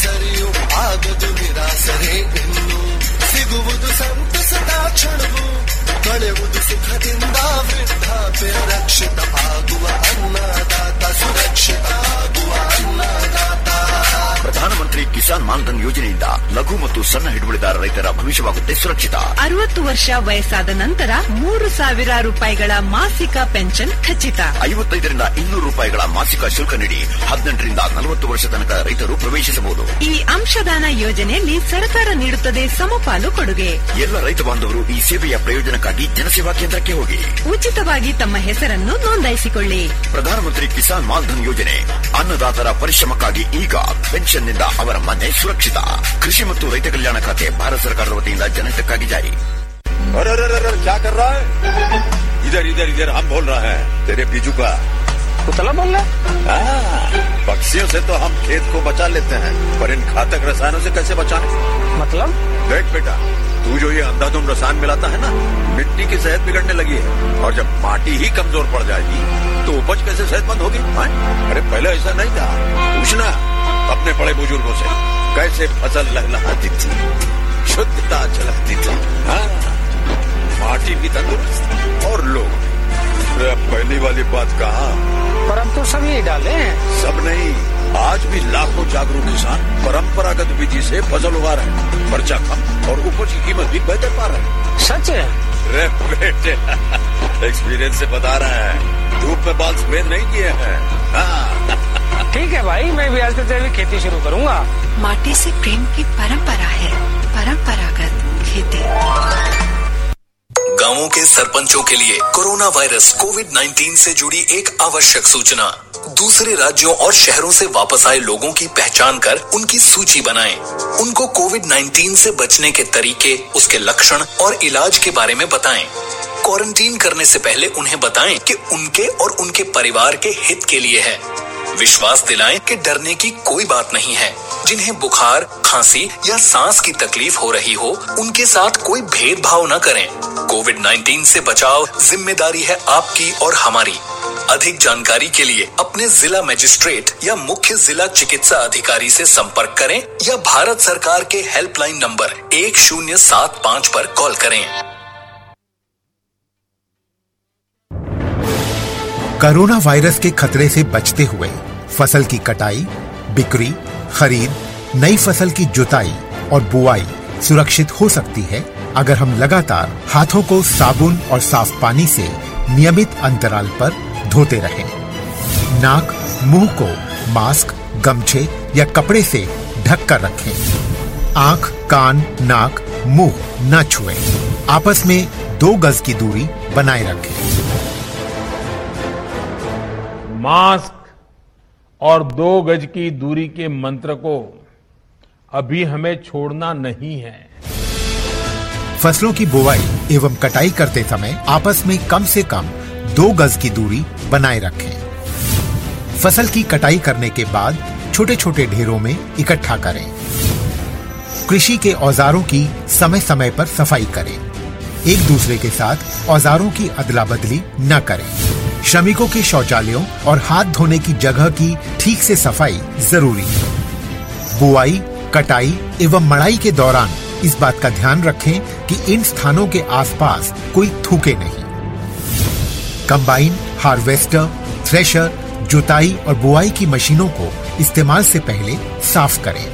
ಸರಿಯು ಆಗದು ನಿರಾಸರೆ ಇನ್ನು ಸಿಗುವುದು ಸಂತಸದ ಕ್ಷಣವು ಕಳೆಯುವುದು ಸುಖದಿಂದ ವೃದ್ಧಾಪ್ಯ ರಕ್ಷಿತ ಆಗುವ ಅನ್ನದಾತ ಸುರಕ್ಷಿತ ಆಗುವ ಅನ್ನದಾತ ಪ್ರಧಾನಮಂತ್ರಿ ಕಿಸಾನ್ ಮಾನ್ಧನ್ ಯೋಜನೆಯಿಂದ ಲಘು ಮತ್ತು ಸಣ್ಣ ಹಿಡುವಳಿದಾರ ರೈತರ ಭವಿಷ್ಯವಾಗುತ್ತೆ ಸುರಕ್ಷಿತ ಅರವತ್ತು ವರ್ಷ ವಯಸ್ಸಾದ ನಂತರ ಮೂರು ಸಾವಿರ ರೂಪಾಯಿಗಳ ಮಾಸಿಕ ಪೆನ್ಷನ್ ಖಚಿತ ಐವತ್ತೈದರಿಂದ ಇನ್ನೂರು ರೂಪಾಯಿಗಳ ಮಾಸಿಕ ಶುಲ್ಕ ನೀಡಿ ಹದಿನೆಂಟರಿಂದ ನಲವತ್ತು ವರ್ಷ ತನಕ ರೈತರು ಪ್ರವೇಶಿಸಬಹುದು ಈ ಅಂಶದಾನ ಯೋಜನೆಯಲ್ಲಿ ಸರ್ಕಾರ ನೀಡುತ್ತದೆ ಸಮಪಾಲು ಕೊಡುಗೆ ಎಲ್ಲ ರೈತ ಬಾಂಧವರು ಈ ಸೇವೆಯ ಪ್ರಯೋಜನಕ್ಕಾಗಿ ಜನಸೇವಾ ಕೇಂದ್ರಕ್ಕೆ ಹೋಗಿ ಉಚಿತವಾಗಿ ತಮ್ಮ ಹೆಸರನ್ನು ನೋಂದಾಯಿಸಿಕೊಳ್ಳಿ ಪ್ರಧಾನಮಂತ್ರಿ ಕಿಸಾನ್ ಮಾನ್ಧನ್ ಯೋಜನೆ ಅನ್ನದಾತರ ಪರಿಶ್ರಮಕ್ಕಾಗಿ ಈಗ ಪೆನ್ಷನ್ನಿಂದ ಅವರ ಮನೆ ಸುರಕ್ಷಿತ ಕೃಷಿ ಮತ್ತು ರೈತ ಕಲ್ಯಾಣ ಖಾತೆ ಭಾರತ ಸರ್ಕಾರದ ವತಿಯಿಂದ ಜನಹಿತಕ್ಕಾಗಿ ಜಾರಿ अरे अरे अरे अरे, क्या कर रहा है इधर इधर इधर हम बोल रहे हैं तेरे बीजू का कुतला बोल रहा हाँ, पक्षियों से तो हम खेत को बचा लेते हैं पर इन घातक रसायनों से कैसे बचाएं मतलब देख बेटा तू जो ये अंधाधुंध रसायन मिलाता है ना मिट्टी की सेहत बिगड़ने लगी है और जब माटी ही कमजोर पड़ जाएगी तो उपज कैसे सेहतमंद होगी हाँ? अरे पहले ऐसा नहीं था पूछना अपने बड़े बुजुर्गों से कैसे फसल लहलहाती थी शुद्धता झलकती थी हाँ माटी भी तंदुरुस्त और लोग अरे अब पहली वाली बात कहा पर हम तो सब यही डाले हैं सब नहीं आज भी लाखों जागरूक किसान परंपरागत विधि से फसल उगा रहे हैं खर्चा कम और उपज की कीमत भी बेहतर पा रहे हैं सच है रे बेटे एक्सपीरियंस से बता रहे हैं धूप में बाल सफेद नहीं किए हैं हाँ ठीक है भाई मैं भी आज से तेरी खेती शुरू करूंगा माटी से प्रेम की परंपरा है परंपरागत खेती गांवों के सरपंचों के लिए कोरोना वायरस कोविड 19 से जुड़ी एक आवश्यक सूचना दूसरे राज्यों और शहरों से वापस आए लोगों की पहचान कर उनकी सूची बनाएं। उनको कोविड 19 से बचने के तरीके उसके लक्षण और इलाज के बारे में बताएं। क्वारंटीन करने से पहले उन्हें बताएं कि उनके और उनके परिवार के हित के लिए है विश्वास दिलाएं कि डरने की कोई बात नहीं है जिन्हें बुखार खांसी या सांस की तकलीफ हो रही हो उनके साथ कोई भेदभाव न करें कोविड 19 से बचाव जिम्मेदारी है आपकी और हमारी अधिक जानकारी के लिए अपने जिला मजिस्ट्रेट या मुख्य जिला चिकित्सा अधिकारी से संपर्क करें या भारत सरकार के हेल्पलाइन नंबर एक शून्य सात पाँच पर कॉल करें कोरोना वायरस के खतरे से बचते हुए फसल की कटाई बिक्री खरीद नई फसल की जुताई और बुआई सुरक्षित हो सकती है अगर हम लगातार हाथों को साबुन और साफ पानी से नियमित अंतराल पर धोते रहें। नाक मुंह को मास्क गमछे या कपड़े से ढक कर रखें आंख कान नाक मुंह न छुएं। आपस में दो गज की दूरी बनाए रखें मास्क और दो गज की दूरी के मंत्र को अभी हमें छोड़ना नहीं है फसलों की बुवाई एवं कटाई करते समय आपस में कम से कम दो गज की दूरी बनाए रखें फसल की कटाई करने के बाद छोटे छोटे ढेरों में इकट्ठा करें कृषि के औजारों की समय समय पर सफाई करें एक दूसरे के साथ औजारों की अदला बदली न करें श्रमिकों के शौचालयों और हाथ धोने की जगह की ठीक से सफाई जरूरी है बुआई कटाई एवं मड़ाई के दौरान इस बात का ध्यान रखें कि इन स्थानों के आसपास कोई थूके नहीं कंबाइन हार्वेस्टर थ्रेशर जुताई और बुआई की मशीनों को इस्तेमाल से पहले साफ करें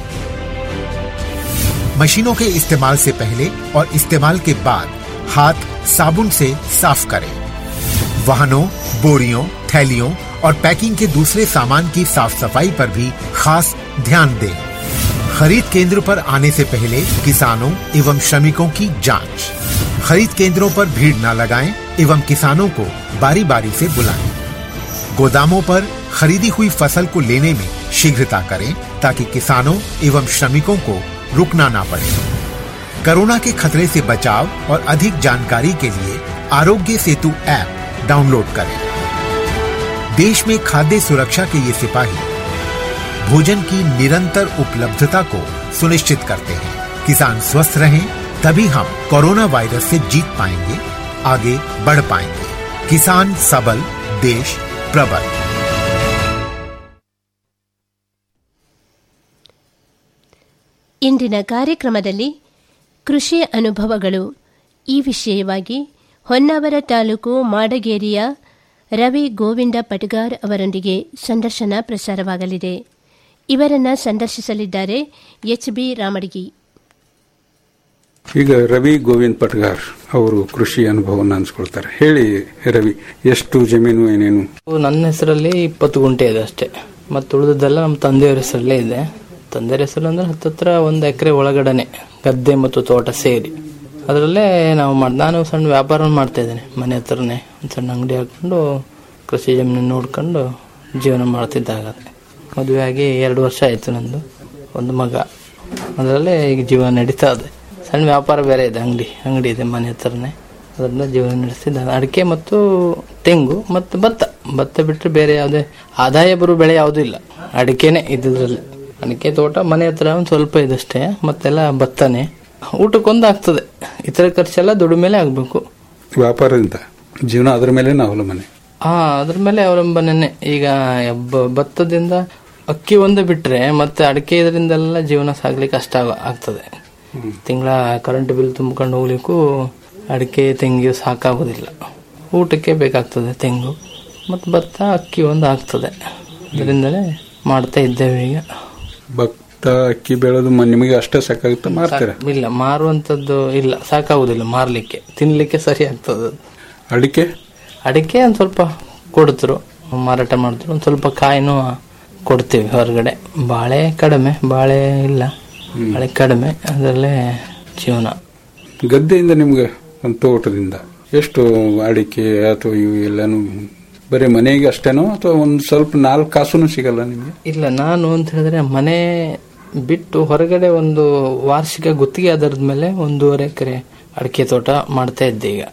मशीनों के इस्तेमाल से पहले और इस्तेमाल के बाद हाथ साबुन से साफ करें वाहनों बोरियों थैलियों और पैकिंग के दूसरे सामान की साफ सफाई पर भी खास ध्यान दें खरीद केंद्र पर आने से पहले किसानों एवं श्रमिकों की जांच खरीद केंद्रों पर भीड़ न लगाएं एवं किसानों को बारी बारी से बुलाएं गोदामों पर खरीदी हुई फसल को लेने में शीघ्रता करें ताकि किसानों एवं श्रमिकों को रुकना ना पड़े कोरोना के खतरे से बचाव और अधिक जानकारी के लिए आरोग्य सेतु ऐप डाउनलोड करें देश में खाद्य सुरक्षा के ये सिपाही भोजन की निरंतर उपलब्धता को सुनिश्चित करते हैं किसान स्वस्थ रहें तभी हम कोरोना वायरस से जीत पाएंगे आगे बढ़ पाएंगे किसान सबल देश प्रबल ಇಂದಿನ ಕಾರ್ಯಕ್ರಮದಲ್ಲಿ ಕೃಷಿ ಅನುಭವಗಳು ಈ ವಿಷಯವಾಗಿ ಹೊನ್ನಾವರ ತಾಲೂಕು ಮಾಡಗೇರಿಯ ರವಿ ಗೋವಿಂದ ಪಟಗಾರ್ ಅವರೊಂದಿಗೆ ಸಂದರ್ಶನ ಪ್ರಸಾರವಾಗಲಿದೆ ಇವರನ್ನ ಸಂದರ್ಶಿಸಲಿದ್ದಾರೆ ಎಚ್ ಬಿ ರಾಮಡಿಗಿ ಈಗ ರವಿ ಗೋವಿಂದ್ ಪಟ್ಗಾರ್ ಅವರು ಕೃಷಿ ಅನುಭವವನ್ನು ಹಂಚ್ಕೊಳ್ತಾರೆ ಹೇಳಿ ರವಿ ಎಷ್ಟು ಜಮೀನು ಏನೇನು ನನ್ನ ಹೆಸರಲ್ಲಿ ಇಪ್ಪತ್ತು ಗುಂಟೆ ಇದೆ ಅಷ್ಟೇ ಮತ್ತು ಉಳಿದದ್ದೆಲ್ಲ ನಮ್ಮ ತಂದೆಯವರ ಹೆಸರಲ್ಲೇ ಇದೆ ತಂದೆಯವರ ಹೆಸರು ಅಂದ್ರೆ ಹತ್ತತ್ರ ಒಂದು ಎಕರೆ ಒಳಗಡೆನೆ ಗದ್ದೆ ಮತ್ತು ತೋಟ ಸೇರಿ ಅದರಲ್ಲೇ ನಾವು ಮಾಡಿ ನಾನು ಸಣ್ಣ ವ್ಯಾಪಾರ ಮಾಡ್ತಾ ಇದ್ದೇನೆ ಮನೆ ಹತ್ರನೇ ಒಂದು ಸಣ್ಣ ಅಂಗಡಿ ಹಾಕೊಂಡು ಕೃಷಿ ಜಮೀನು ನೋಡ್ಕೊಂಡು ಜೀವನ ಮಾಡ್ತಿದ್ದಾಗ ಮದುವೆ ಆಗಿ ಎರಡು ವರ್ಷ ಆಯಿತು ನಂದು ಒಂದು ಮಗ ಅದರಲ್ಲೇ ಈಗ ಜೀವನ ನಡೀತಾ ಇದೆ ಸಣ್ಣ ವ್ಯಾಪಾರ ಬೇರೆ ಇದೆ ಅಂಗಡಿ ಅಂಗಡಿ ಇದೆ ಮನೆ ಹತ್ರನೇ ಅದನ್ನ ಜೀವನ ನಡೆಸ್ತಿದ್ದಾನೆ ಅಡಿಕೆ ಮತ್ತು ತೆಂಗು ಮತ್ತು ಭತ್ತ ಭತ್ತ ಬಿಟ್ಟರೆ ಬೇರೆ ಯಾವುದೇ ಆದಾಯ ಬರೋ ಬೆಳೆ ಯಾವುದೂ ಇಲ್ಲ ಅಡಿಕೆನೆ ಇದ್ದಿದ್ರಲ್ಲಿ ಅಡಿಕೆ ತೋಟ ಮನೆ ಹತ್ರ ಒಂದು ಸ್ವಲ್ಪ ಇದಷ್ಟೇ ಮತ್ತೆಲ್ಲ ಭತ್ತನೇ ಊಟಕ್ಕೊಂದು ಆಗ್ತದೆ ಇತರ ಖರ್ಚೆಲ್ಲ ದುಡ್ಡು ಮೇಲೆ ಆಗಬೇಕು ವ್ಯಾಪಾರದಿಂದ ಜೀವನ ಅದರ ಮೇಲೆ ಅವಲಂಬನೆ ಹಾ ಅದ್ರ ಮೇಲೆ ಅವಲಂಬನೆ ಈಗ ಬ- ಭತ್ತದಿಂದ ಅಕ್ಕಿ ಒಂದು ಬಿಟ್ರೆ ಮತ್ತೆ ಅಡಿಕೆ ಇದರಿಂದೆಲ್ಲ ಜೀವನ ಸಾಗ್ಲಿಕ್ಕೆ ಕಷ್ಟ ಆಗ- ಆಗ್ತದೆ ತಿಂಗಳ ಕರೆಂಟ್ ಬಿಲ್ ತುಂಬಿಕೊಂಡು ಹೋಗ್ಲಿಕ್ಕೂ ಅಡಿಕೆ ತೆಂಗು ಸಾಕಾಗೋದಿಲ್ಲ ಊಟಕ್ಕೆ ಬೇಕಾಗ್ತದೆ ತೆಂಗು ಮತ್ತು ಭತ್ತ ಅಕ್ಕಿ ಒಂದು ಆಗ್ತದೆ ಅದರಿಂದಲೇ ಮಾಡ್ತಾ ಇದ್ದೇವೆ ಈಗ ಭತ್ತ ಅಕ್ಕಿ ಬೆಳೆದು ಮ- ನಿಮಗೆ ಅಷ್ಟೇ ಸಾಕಾಗುತ್ತೆ ಮಾರ್ತೀರಾ ಸಾಕ್- ಇಲ್ಲ ಮಾರುವಂಥದ್ದು ಇಲ್ಲ ಸಾಕಾಗುದಿಲ್ಲ ಮಾರ್ಲಿಕ್ಕೆ ತಿನ್ಲಿಕ್ಕೆ ಸರಿ ಆಗ್ತದೆ ಅದು. ಅಡಿಕೆ ಅಡಿಕೆ ಒಂದು ಸ್ವಲ್ಪ ಕೊಡ್ತರು ಮಾರಾಟ ಮಾಡ್ತಾರೆ ಒಂದು ಸ್ವಲ್ಪ ಕಾಯಿನೂ ಕೊಡ್ತೀವಿ ಹೊರಗಡೆ ಬಾಳೆ ಕಡಿಮೆ ಬಾಳೆ ಇಲ್ಲ ಬಾಳೆ ಕಡಿಮೆ ಅದರಲ್ಲೇ ಜೀವನ ಗದ್ದೆಯಿಂದ ನಿಮ್ಗೆ ಒಂದು ತೋಟದಿಂದ ಎಷ್ಟು ಅಡಿಕೆ ಅಥವಾ ಇವು ಎಲ್ಲಾನು ಬರೀ ಮನೆಗೆ ಅಷ್ಟೇನೋ ಅಥವಾ ಒಂದು ಸ್ವಲ್ಪ ನಾಲ್ಕು ಕಾಸುನು ಸಿಗಲ್ಲ ನಿಮಗೆ ಇಲ್ಲ ನಾನು ಅಂತ ಹೇಳಿದ್ರೆ ಮನೆ ಬಿಟ್ಟು ಹೊರಗಡೆ ಒಂದು ವಾರ್ಷಿಕ ಗುತ್ತಿಗೆ ಆಧಾರದ ಮೇಲೆ ಒಂದೂವರೆ ಎಕರೆ ಅಡಿಕೆ ತೋಟ ಮಾಡ್ತಾ ಇದ್ದೆ ಈಗ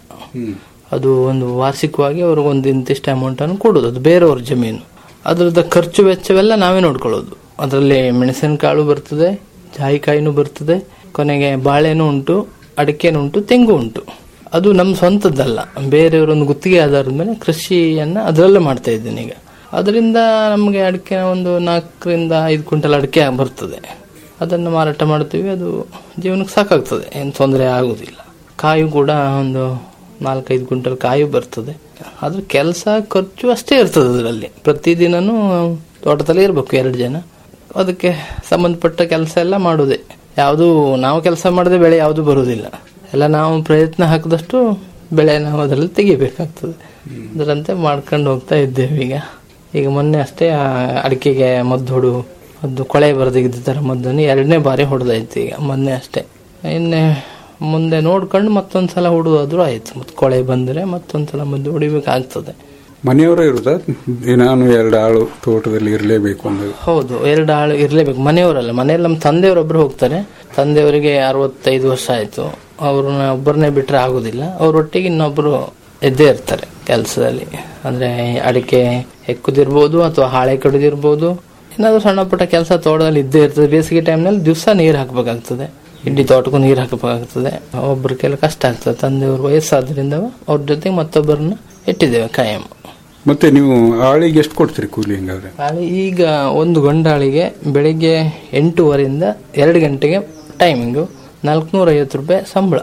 ಅದು ಒಂದು ವಾರ್ಷಿಕವಾಗಿ ಅವ್ರಿಗೆ ಒಂದು ಇಂತಿಷ್ಟು ಅಮೌಂಟ್ ಅನ್ನು ಕೊಡೋದು ಅದು ಬೇರೆಯವ್ರ ಜಮೀನು ಅದ್ರದ್ದು ಖರ್ಚು ವೆಚ್ಚವೆಲ್ಲ ನಾವೇ ನೋಡ್ಕೊಳ್ಳೋದು ಅದರಲ್ಲಿ ಮೆಣಸಿನಕಾಳು ಬರ್ತದೆ ಜಾಯಿಕಾಯಿನೂ ಬರ್ತದೆ ಕೊನೆಗೆ ಬಾಳೆನೂ ಉಂಟು ಅಡಿಕೆನೂ ಉಂಟು ತೆಂಗು ಉಂಟು ಅದು ನಮ್ಮ ಸ್ವಂತದ್ದಲ್ಲ ಬೇರೆಯವರೊಂದು ಗುತ್ತಿಗೆ ಆಧಾರದ ಮೇಲೆ ಕೃಷಿಯನ್ನ ಅದರಲ್ಲೇ ಮಾಡ್ತಾ ಇದ್ದೇನೆ ಈಗ ಅದರಿಂದ ನಮಗೆ ಅಡಿಕೆ ಒಂದು ನಾಲ್ಕರಿಂದ ಐದು ಕ್ವಿಂಟಲ್ ಅಡಿಕೆ ಬರ್ತದೆ ಅದನ್ನು ಮಾರಾಟ ಮಾಡ್ತೀವಿ ಅದು ಜೀವನಕ್ಕೆ ಸಾಕಾಗ್ತದೆ ಏನು ತೊಂದರೆ ಆಗುದಿಲ್ಲ ಕಾಯು ಕೂಡ ಒಂದು ನಾಲ್ಕೈದು ಕ್ವಿಂಟಲ್ ಕಾಯು ಬರ್ತದೆ ಆದ್ರೆ ಕೆಲಸ ಖರ್ಚು ಅಷ್ಟೇ ಇರ್ತದೆ ಅದರಲ್ಲಿ ಪ್ರತಿದಿನನೂ ತೋಟದಲ್ಲಿ ಇರಬೇಕು ಎರಡು ಜನ ಅದಕ್ಕೆ ಸಂಬಂಧಪಟ್ಟ ಕೆಲಸ ಎಲ್ಲ ಮಾಡೋದೆ ಯಾವುದು ನಾವು ಕೆಲಸ ಮಾಡದೆ ಬೆಳೆ ಯಾವುದು ಬರುವುದಿಲ್ಲ ಎಲ್ಲ ನಾವು ಪ್ರಯತ್ನ ಹಾಕಿದಷ್ಟು ಬೆಳೆ ನಾವು ಅದರಲ್ಲಿ ತೆಗಿಬೇಕಾಗ್ತದೆ ಅದರಂತೆ ಮಾಡ್ಕೊಂಡು ಹೋಗ್ತಾ ಇದ್ದೇವೆ ಈಗ ಈಗ ಮೊನ್ನೆ ಅಷ್ಟೇ ಆ ಅಡಿಕೆಗೆ ಮದ್ದು ಹೊಡು ಮದ್ದು ಕೊಳೆ ಬರದಿದ್ದ ಥರ ಮದ್ದನ್ನು ಎರಡನೇ ಬಾರಿ ಹೊಡೆದಾಯ್ತು ಈಗ ಮೊನ್ನೆ ಅಷ್ಟೇ ಇನ್ನೇ ಮುಂದೆ ನೋಡ್ಕೊಂಡು ಮತ್ತೊಂದು ಸಲ ಹೊಡೋದಾದ್ರೂ ಆಯ್ತು ಮತ್ತೆ ಕೊಳೆ ಬಂದರೆ ಮತ್ತೊಂದು ಸಲ ಮದ್ದು ಹೊಡಿಬೇಕಾಗ್ತದೆ ಮನೆಯವರೇ ಇರುತ್ತಾ ನಾನು ಎರಡು ಆಳು ತೋಟದಲ್ಲಿ ಇರಲೇಬೇಕು ಅನ್ನೋದು ಹೌದು ಎರಡು ಆಳು ಇರಲೇಬೇಕು ಮನೆಯವರಲ್ಲ ಮನೆಯಲ್ಲಿ ನಮ್ಮ ತಂದೆಯವರೊಬ್ಬರು ಹೋಗ್ತಾರೆ ತಂದೆಯವರಿಗೆ ಅರವತ್ತೈದು ವರ್ಷ ಆಯಿತು ಅವ್ರನ್ನ ಒಬ್ಬರನ್ನೇ ಬಿಟ್ಟರೆ ಆಗೋದಿಲ್ಲ ಅವರೊಟ್ಟಿಗೆ ಇನ್ನೊಬ್ಬರು ಇದ್ದೇ ಇರ್ತಾರೆ ಕೆಲಸದಲ್ಲಿ ಅಂದರೆ ಅಡಿಕೆ ಹೆಕ್ಕುದಿರ್ಬೋದು ಅಥವಾ ಹಾಳೆ ಕಡಿದಿರ್ಬೋದು ಏನಾದರೂ ಸಣ್ಣ ಪುಟ್ಟ ಕೆಲಸ ತೋಟದಲ್ಲಿ ಇದ್ದೇ ಇರ್ತದೆ ಬೇಸಿಗೆ ಟೈಮ್ನಲ್ಲಿ ದಿವಸ ನೀರು ಹಾಕಬೇಕಾಗ್ತದೆ ಇಡ್ಲಿ ತೋಟಕ್ಕೂ ನೀರು ಹಾಕಬೇಕಾಗ್ತದೆ ಒಬ್ಬರ ಕೆಲ ಕಷ್ಟ ಆಗ್ತದೆ ತಂದೆಯವ್ರ ವಯಸ್ಸಾದ್ರಿಂದ ಅವ್ರ ಜೊತೆಗೆ ಮತ್ತೊಬ್ಬರನ್ನ ಇಟ್ಟಿದ್ದೇವೆ ಕಾಯಂ ಮತ್ತೆ ನೀವು ಆಳಿಗೆ ಎಷ್ಟು ಕೊಡ್ತೀರಿ ಕೂಲಿ ಹಿಂಗಾದ್ರೆ ನಾಳೆ ಈಗ ಒಂದು ಗಂಡಾಳಿಗೆ ಬೆಳಿಗ್ಗೆ ಎಂಟೂವರೆಯಿಂದ ಎರಡು ಗಂಟೆಗೆ ಟೈಮಿಂಗು ನಾಲ್ಕುನೂರ ಐವತ್ತು ರೂಪಾಯಿ ಸಂಬಳ